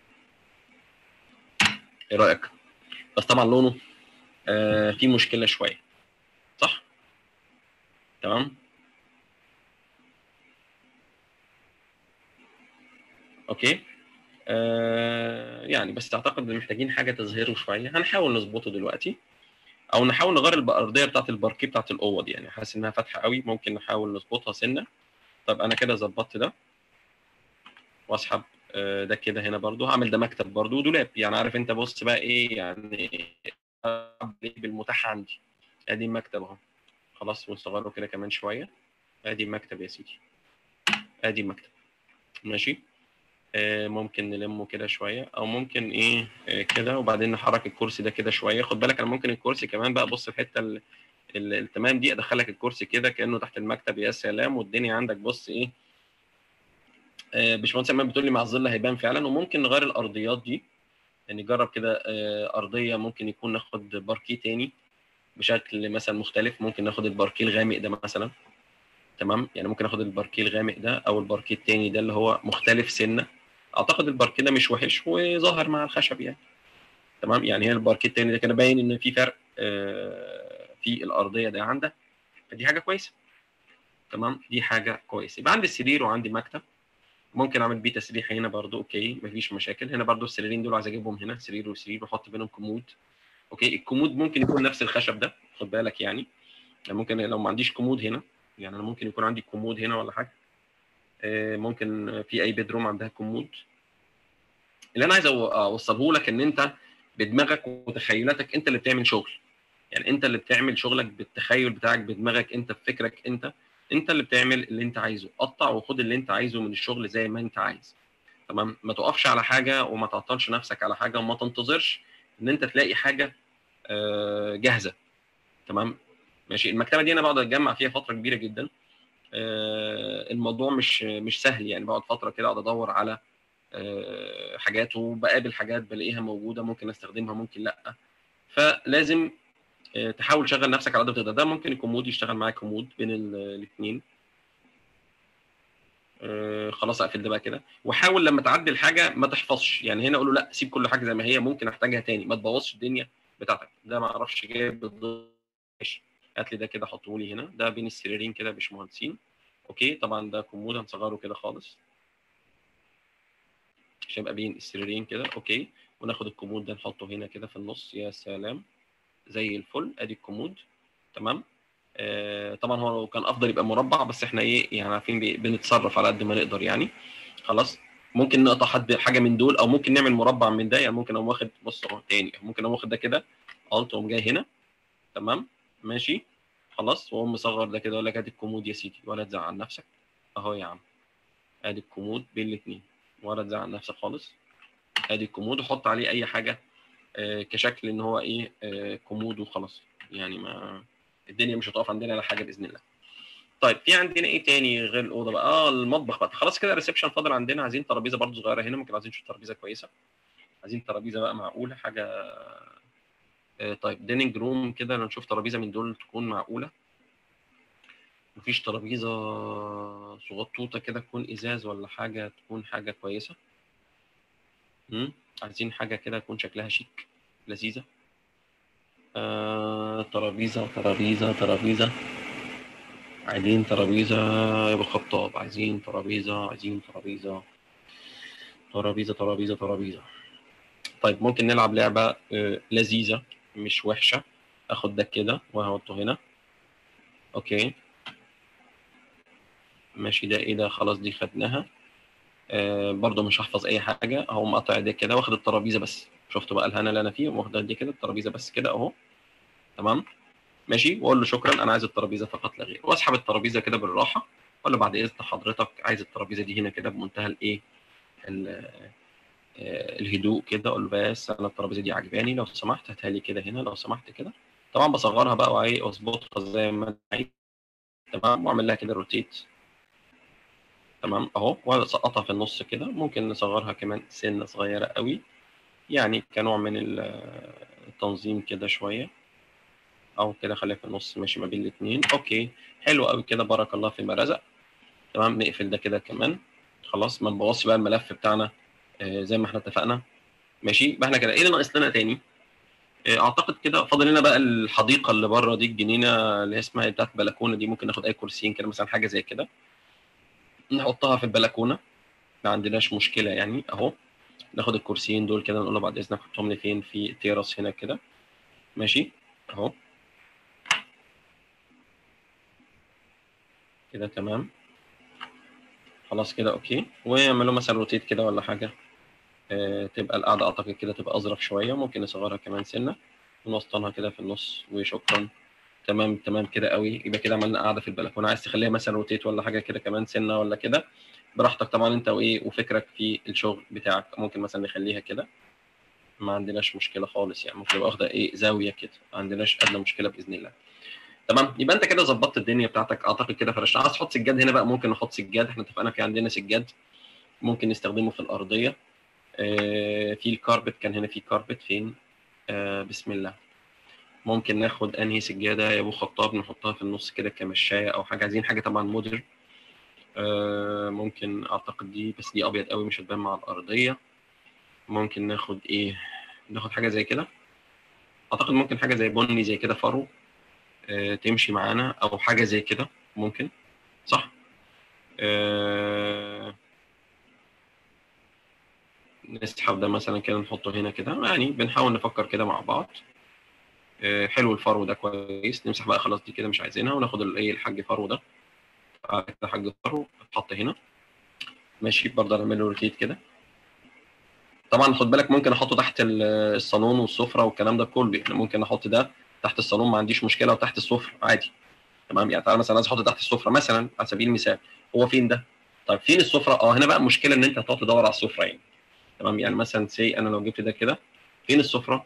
ايه رايك بس طبعا لونه آه فيه مشكله شويه صح تمام اوكي آه يعني بس اعتقد ان محتاجين حاجه تظهره شويه هنحاول نظبطه دلوقتي او نحاول نغير الارضيه بتاعت الباركيه بتاعت الاوض يعني حاسس انها فاتحه قوي ممكن نحاول نظبطها سنه طب انا كده ظبطت ده واسحب آه، ده كده هنا برضو هعمل ده مكتب برضو ودولاب يعني عارف انت بص بقى ايه يعني بالمتاح عندي ادي المكتب اهو خلاص ونصغره كده كمان شويه ادي المكتب يا سيدي ادي المكتب ماشي آه، ممكن نلمه كده شويه او ممكن ايه آه، كده وبعدين نحرك الكرسي ده كده شويه خد بالك انا ممكن الكرسي كمان بقى بص الحته ال- ال- التمام دي ادخلك الكرسي كده كانه تحت المكتب يا سلام والدنيا عندك بص ايه آه، باشمهندس ايمن بتقول لي مع الظل هيبان فعلا وممكن نغير الارضيات دي يعني نجرب كده آه، ارضيه ممكن يكون ناخد باركيه تاني بشكل مثلا مختلف ممكن ناخد الباركيه الغامق ده مثلا تمام يعني ممكن اخد الباركيه الغامق ده او الباركيه التاني ده اللي هو مختلف سنه اعتقد الباركيه ده مش وحش وظاهر مع الخشب يعني تمام يعني هي الباركيه التاني ده كان باين ان في فرق آه، في الارضيه ده عندها فدي حاجه كويسه تمام دي حاجه كويسه يبقى عندي السرير وعندي مكتب ممكن اعمل بيه تسريح هنا برضو اوكي مفيش مشاكل هنا برضو السريرين دول عايز اجيبهم هنا سرير وسرير واحط بينهم كومود اوكي الكومود ممكن يكون نفس الخشب ده خد بالك يعني يعني ممكن لو ما عنديش كومود هنا يعني انا ممكن يكون عندي كومود هنا ولا حاجه آه، ممكن في اي بيدروم عندها كومود اللي انا عايز أو- اوصله لك ان انت بدماغك وتخيلاتك انت اللي بتعمل شغل يعني انت اللي بتعمل شغلك بالتخيل بتاعك بدماغك انت بفكرك انت انت اللي بتعمل اللي انت عايزه قطع وخد اللي انت عايزه من الشغل زي ما انت عايز تمام ما تقفش على حاجه وما تعطلش نفسك على حاجه وما تنتظرش ان انت تلاقي حاجه آه، جاهزه تمام ماشي المكتبه دي انا بقعد اتجمع فيها فتره كبيره جدا آه، الموضوع مش مش سهل يعني بقعد فتره كده اقعد ادور على آه، حاجات وبقابل حاجات بلاقيها موجوده ممكن استخدمها ممكن لا فلازم آه، تحاول تشغل نفسك على قد ما تقدر ده ممكن الكومود يشتغل معاك كومود بين الاثنين خلاص اقفل ده بقى كده وحاول لما تعدل حاجه ما تحفظش يعني هنا اقول له لا سيب كل حاجه زي ما هي ممكن احتاجها تاني ما تبوظش الدنيا بتاعتك ده ما اعرفش جايب بالظبط ماشي هات لي ده كده حطه لي هنا ده بين السريرين كده يا باشمهندسين اوكي طبعا ده كومود هنصغره كده خالص عشان يبقى بين السريرين كده اوكي وناخد الكومود ده نحطه هنا كده في النص يا سلام زي الفل ادي الكومود تمام آه طبعا هو كان افضل يبقى مربع بس احنا ايه يعني عارفين بي- بنتصرف على قد ما نقدر يعني خلاص ممكن نقطع حد حاجه من دول او ممكن نعمل مربع من ده يعني ممكن اقوم واخد بص اهو تاني ممكن اقوم واخد ده كده الت واقوم جاي هنا تمام ماشي خلاص واقوم مصغر ده كده اقول لك ادي الكومود يا سيدي ولا تزعل نفسك اهو يا عم ادي الكومود بين الاثنين ولا تزعل نفسك خالص ادي الكومود وحط عليه اي حاجه آه، كشكل ان هو ايه آه، كومود وخلاص يعني ما الدنيا مش هتقف عندنا على حاجه باذن الله طيب في عندنا ايه تاني غير الاوضه بقى اه المطبخ بقى خلاص كده ريسبشن فاضل عندنا عايزين ترابيزه برضو صغيره هنا ممكن عايزين نشوف ترابيزه كويسه عايزين ترابيزه بقى معقوله حاجه آه طيب ديننج روم كده نشوف ترابيزه من دول تكون معقوله مفيش ترابيزه صغطوطه كده تكون ازاز ولا حاجه تكون حاجه كويسه امم عايزين حاجه كده تكون شكلها شيك لذيذه آه، ترابيزه ترابيزه ترابيزه عايزين ترابيزه يا ابو الخطاب عايزين ترابيزه عايزين ترابيزه ترابيزه ترابيزه ترابيزه طيب ممكن نلعب لعبه آه، لذيذه مش وحشه اخد ده كده وهحطه هنا اوكي ماشي ده ايه ده خلاص دي خدناها آه برضو مش هحفظ اي حاجه اهو مقطع ده كده واخد الترابيزه بس شفتوا بقى الهنا اللي انا فيه واخد دي كده الترابيزه بس كده اهو تمام ماشي واقول له شكرا انا عايز الترابيزه فقط لا غير واسحب الترابيزه كده بالراحه اقول له بعد اذن حضرتك عايز الترابيزه دي هنا كده بمنتهى الايه ال- آه، الهدوء كده اقول له بس انا الترابيزه دي عجباني لو سمحت هاتها لي كده هنا لو سمحت كده طبعا بصغرها بقى وايه واظبطها زي ما انا عايز تمام واعمل لها كده روتيت تمام اهو واسقطها في النص كده ممكن نصغرها كمان سنه صغيره قوي يعني كنوع من ال- التنظيم كده شويه او كده خليها في النص ماشي ما بين الاثنين اوكي حلو قوي كده بارك الله فيما رزق تمام نقفل ده كده كمان خلاص ما نبوظش بقى الملف بتاعنا آه، زي ما احنا اتفقنا ماشي يبقى احنا كده ايه اللي ناقص لنا تاني آه، اعتقد كده فاضل لنا بقى الحديقه اللي بره دي الجنينه اللي هي اسمها إيه بتاعت البلكونه دي ممكن ناخد اي كرسيين كده مثلا حاجه زي كده نحطها في البلكونه ما عندناش مشكله يعني اهو ناخد الكرسيين دول كده نقول له بعد اذنك حطهم لي فين في تيرس هنا كده ماشي اهو كده تمام خلاص كده اوكي واعملوا مثلا روتيت كده ولا حاجه آه تبقى القعده اعتقد كده تبقى اظرف شويه ممكن نصغرها كمان سنه ونوسطنها كده في النص وشكرا تمام تمام كده قوي يبقى كده عملنا قاعده في البلكونه عايز تخليها مثلا روتيت ولا حاجه كده كمان سنه ولا كده براحتك طبعا انت وايه وفكرك في الشغل بتاعك ممكن مثلا نخليها كده ما عندناش مشكله خالص يعني ممكن يبقى واخده ايه زاويه كده ما عندناش ادنى مشكله باذن الله تمام يبقى انت كده ظبطت الدنيا بتاعتك اعتقد كده فرشنا عايز تحط سجاد هنا بقى ممكن نحط سجاد احنا اتفقنا في عندنا سجاد ممكن نستخدمه في الارضيه آه في الكاربت كان هنا في كاربت فين آه بسم الله ممكن ناخد انهي سجاده يا ابو خطاب نحطها في النص كده كمشايه او حاجه عايزين حاجه طبعا مودرن آه ممكن اعتقد دي بس دي ابيض قوي مش هتبان مع الارضيه ممكن ناخد ايه ناخد حاجه زي كده اعتقد ممكن حاجه زي بني زي كده فرو آه تمشي معانا او حاجه زي كده ممكن صح آه نسحب ده مثلا كده نحطه هنا كده يعني بنحاول نفكر كده مع بعض آه حلو الفرو ده كويس نمسح بقى خلاص دي كده مش عايزينها وناخد الايه الحاج فرو ده تعالى كده حاج فرو اتحط هنا ماشي برضه نعمل له روتيت كده طبعا خد بالك ممكن احطه تحت الصالون والسفره والكلام ده كله يعني ممكن احط ده تحت الصالون ما عنديش مشكله وتحت السفره عادي تمام يعني تعالى مثلا عايز احطه تحت السفره مثلا على سبيل المثال هو فين ده؟ طيب فين السفره؟ اه هنا بقى المشكله ان انت هتقعد تدور على السفره يعني تمام يعني مثلا سي انا لو جبت ده كده فين السفره؟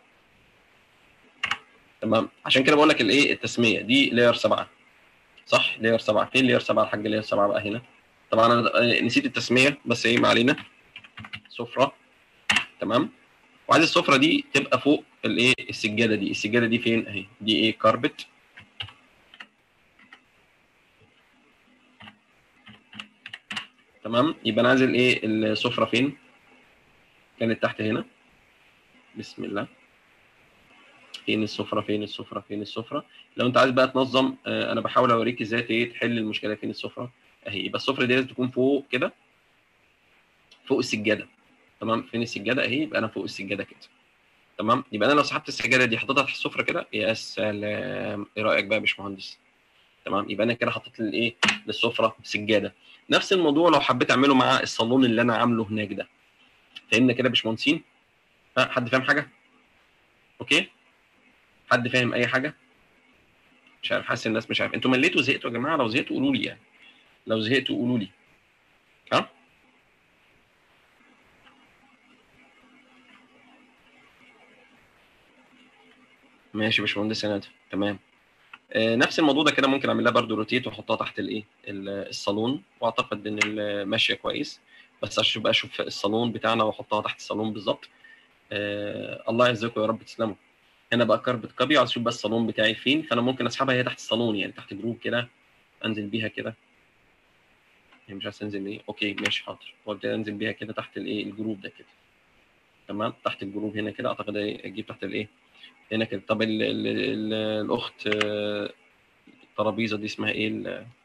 تمام عشان كده بقول لك الايه التسميه دي لاير 7 صح لاير 7 فين لاير 7 الحاج لاير 7 بقى هنا طبعا انا نسيت التسميه بس ايه ما علينا سفره تمام وعايز السفره دي تبقى فوق الايه السجاده دي السجاده دي فين اهي دي ايه كاربت تمام يبقى انا عايز الايه السفره فين كانت تحت هنا بسم الله فين السفره فين السفره فين السفره لو انت عايز بقى تنظم آه انا بحاول اوريك ازاي ايه تحل المشكله فين السفره اهي يبقى السفره دي لازم تكون فوق كده فوق السجاده تمام فين السجاده اهي يبقى انا فوق السجاده كده تمام يبقى انا لو سحبت السجاده دي حطيتها تحت السفره كده يا سلام ايه رايك بقى يا باشمهندس تمام يبقى انا كده حطيت الايه للسفره سجاده نفس الموضوع لو حبيت اعمله مع الصالون اللي انا عامله هناك ده فهمنا كده يا باشمهندسين ها حد فاهم حاجه اوكي حد فاهم اي حاجه مش عارف حاسس الناس مش عارف انتوا مليتوا زهقتوا يا جماعه لو زهقتوا قولوا لي يعني لو زهقتوا قولوا لي ها ماشي يا باشمهندس ندى تمام آه نفس الموضوع ده كده ممكن اعمل لها برده روتيت واحطها تحت الايه الصالون واعتقد ان ماشيه كويس بس اشوف بقى اشوف الصالون بتاعنا واحطها تحت الصالون بالظبط آه الله يعزكم يا رب تسلموا هنا بقى كاربت كابي عايز اشوف بقى الصالون بتاعي فين فانا ممكن اسحبها هي تحت الصالون يعني تحت جروب كده انزل بيها كده هي مش عايز انزل ايه اوكي ماشي حاضر وابدا انزل بيها كده تحت الايه الجروب ده كده تمام تحت الجروب هنا كده اعتقد اجيب تحت الايه هنا كده طب ال ال ال الاخت الترابيزه دي اسمها ايه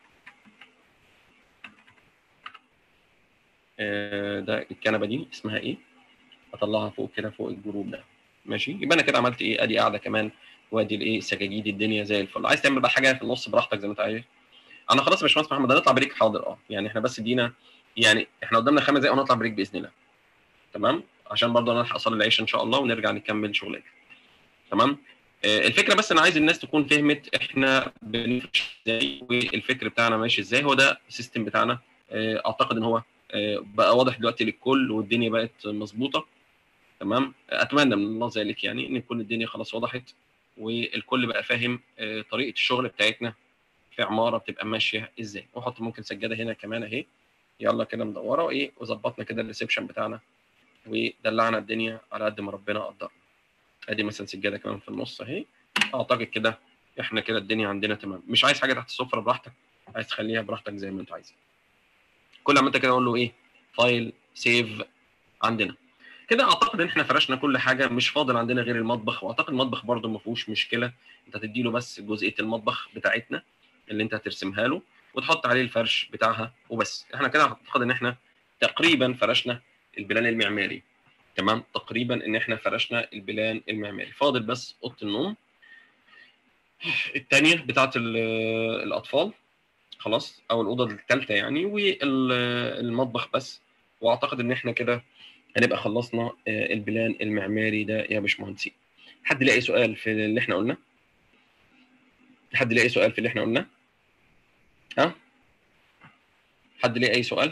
ده الكنبه دي اسمها ايه اطلعها فوق كده فوق الجروب ده ماشي يبقى انا كده عملت ايه ادي قاعده كمان وادي الايه سجاجيد الدنيا زي الفل عايز تعمل بقى حاجه في النص براحتك زي ما انت عايز انا خلاص يا باشمهندس محمد هنطلع بريك حاضر اه يعني احنا بس ادينا يعني احنا قدامنا خمس دقايق ونطلع بريك باذن الله تمام عشان برضه انا الحق اصلي العيش ان شاء الله ونرجع نكمل شغلنا تمام آه الفكره بس انا عايز الناس تكون فهمت احنا بنفرش ازاي والفكر بتاعنا ماشي ازاي هو ده السيستم بتاعنا آه اعتقد ان هو آه بقى واضح دلوقتي للكل والدنيا بقت مظبوطه تمام اتمنى من الله ذلك يعني ان تكون الدنيا خلاص وضحت والكل بقى فاهم طريقه الشغل بتاعتنا في عماره بتبقى ماشيه ازاي واحط ممكن سجاده هنا كمان اهي يلا كده مدوره وايه وظبطنا كده الريسبشن بتاعنا ودلعنا الدنيا على قد ما ربنا قدرنا ادي مثلا سجاده كمان في النص اهي اعتقد كده احنا كده الدنيا عندنا تمام مش عايز حاجه تحت السفره براحتك عايز تخليها براحتك زي ما انت عايز كل ما انت كده اقول له ايه فايل سيف عندنا كده اعتقد ان احنا فرشنا كل حاجه مش فاضل عندنا غير المطبخ واعتقد المطبخ برده ما فيهوش مشكله انت تدي له بس جزئيه المطبخ بتاعتنا اللي انت هترسمها له وتحط عليه الفرش بتاعها وبس احنا كده اعتقد ان احنا تقريبا فرشنا البلان المعماري تمام تقريبا ان احنا فرشنا البلان المعماري فاضل بس اوضه النوم الثانيه بتاعه الاطفال خلاص او الاوضه الثالثه يعني والمطبخ بس واعتقد ان احنا كده هنبقى خلصنا البلان المعماري ده يا باشمهندسين حد لاقي سؤال في اللي احنا قلنا حد لاقي سؤال في اللي احنا قلناه ها حد ليه اي سؤال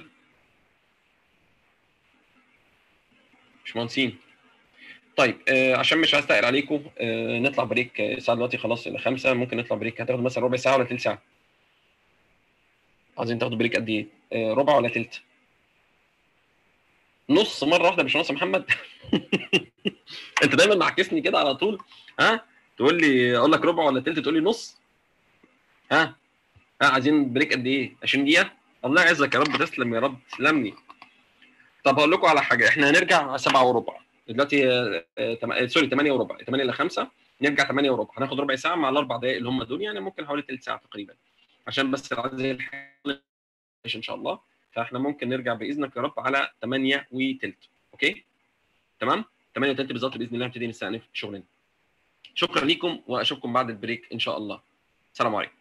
باشمهندسين طيب آه عشان مش عايز تقل عليكم آه نطلع بريك الساعه دلوقتي خلاص الى خمسة ممكن نطلع بريك هتاخد مثلا ربع ساعه ولا تلت ساعه عايزين تاخدوا بريك قد ايه آه ربع ولا تلت نص مره واحده يا باشمهندس محمد انت دايما معكسني كده على طول ها تقول لي اقول لك ربع ولا تلت تقول لي نص ها ها عايزين بريك قد ايه 20 دقيقه الله يعزك يا رب تسلم يا رب تسلمني طب هقول لكم على حاجه احنا هنرجع 7 وربع دلوقتي تم... سوري 8 وربع 8 ل 5 نرجع 8 وربع هناخد ربع ساعه مع الاربع دقائق اللي هم دول يعني ممكن حوالي ثلث ساعه تقريبا عشان بس العزل ان شاء الله فاحنا ممكن نرجع باذنك يا رب على 8 وثلث اوكي تمام 8 وثلث بالظبط باذن الله نبتدي نستأنف شغلنا شكرا لكم واشوفكم بعد البريك ان شاء الله السلام عليكم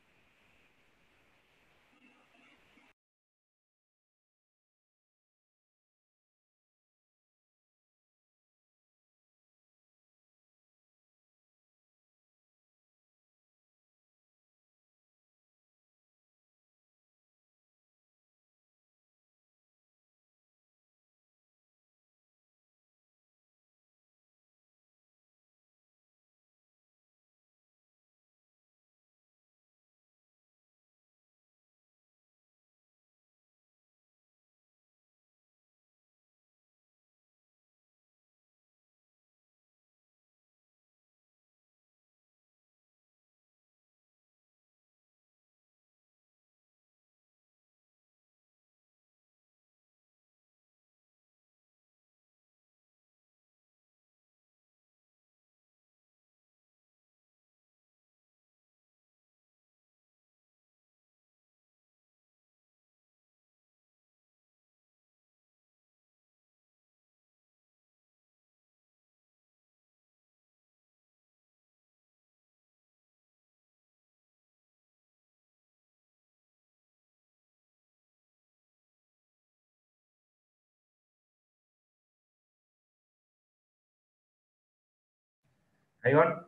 ايوه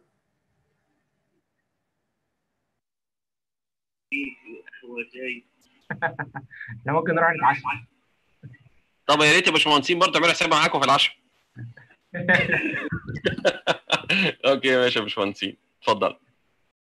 هو جاي احنا ممكن نروح نتعشى طب يا ريت يا باشمهندسين برضه تعملوا حساب معاكم في العشاء اوكي ماشي يا باشمهندسين اتفضل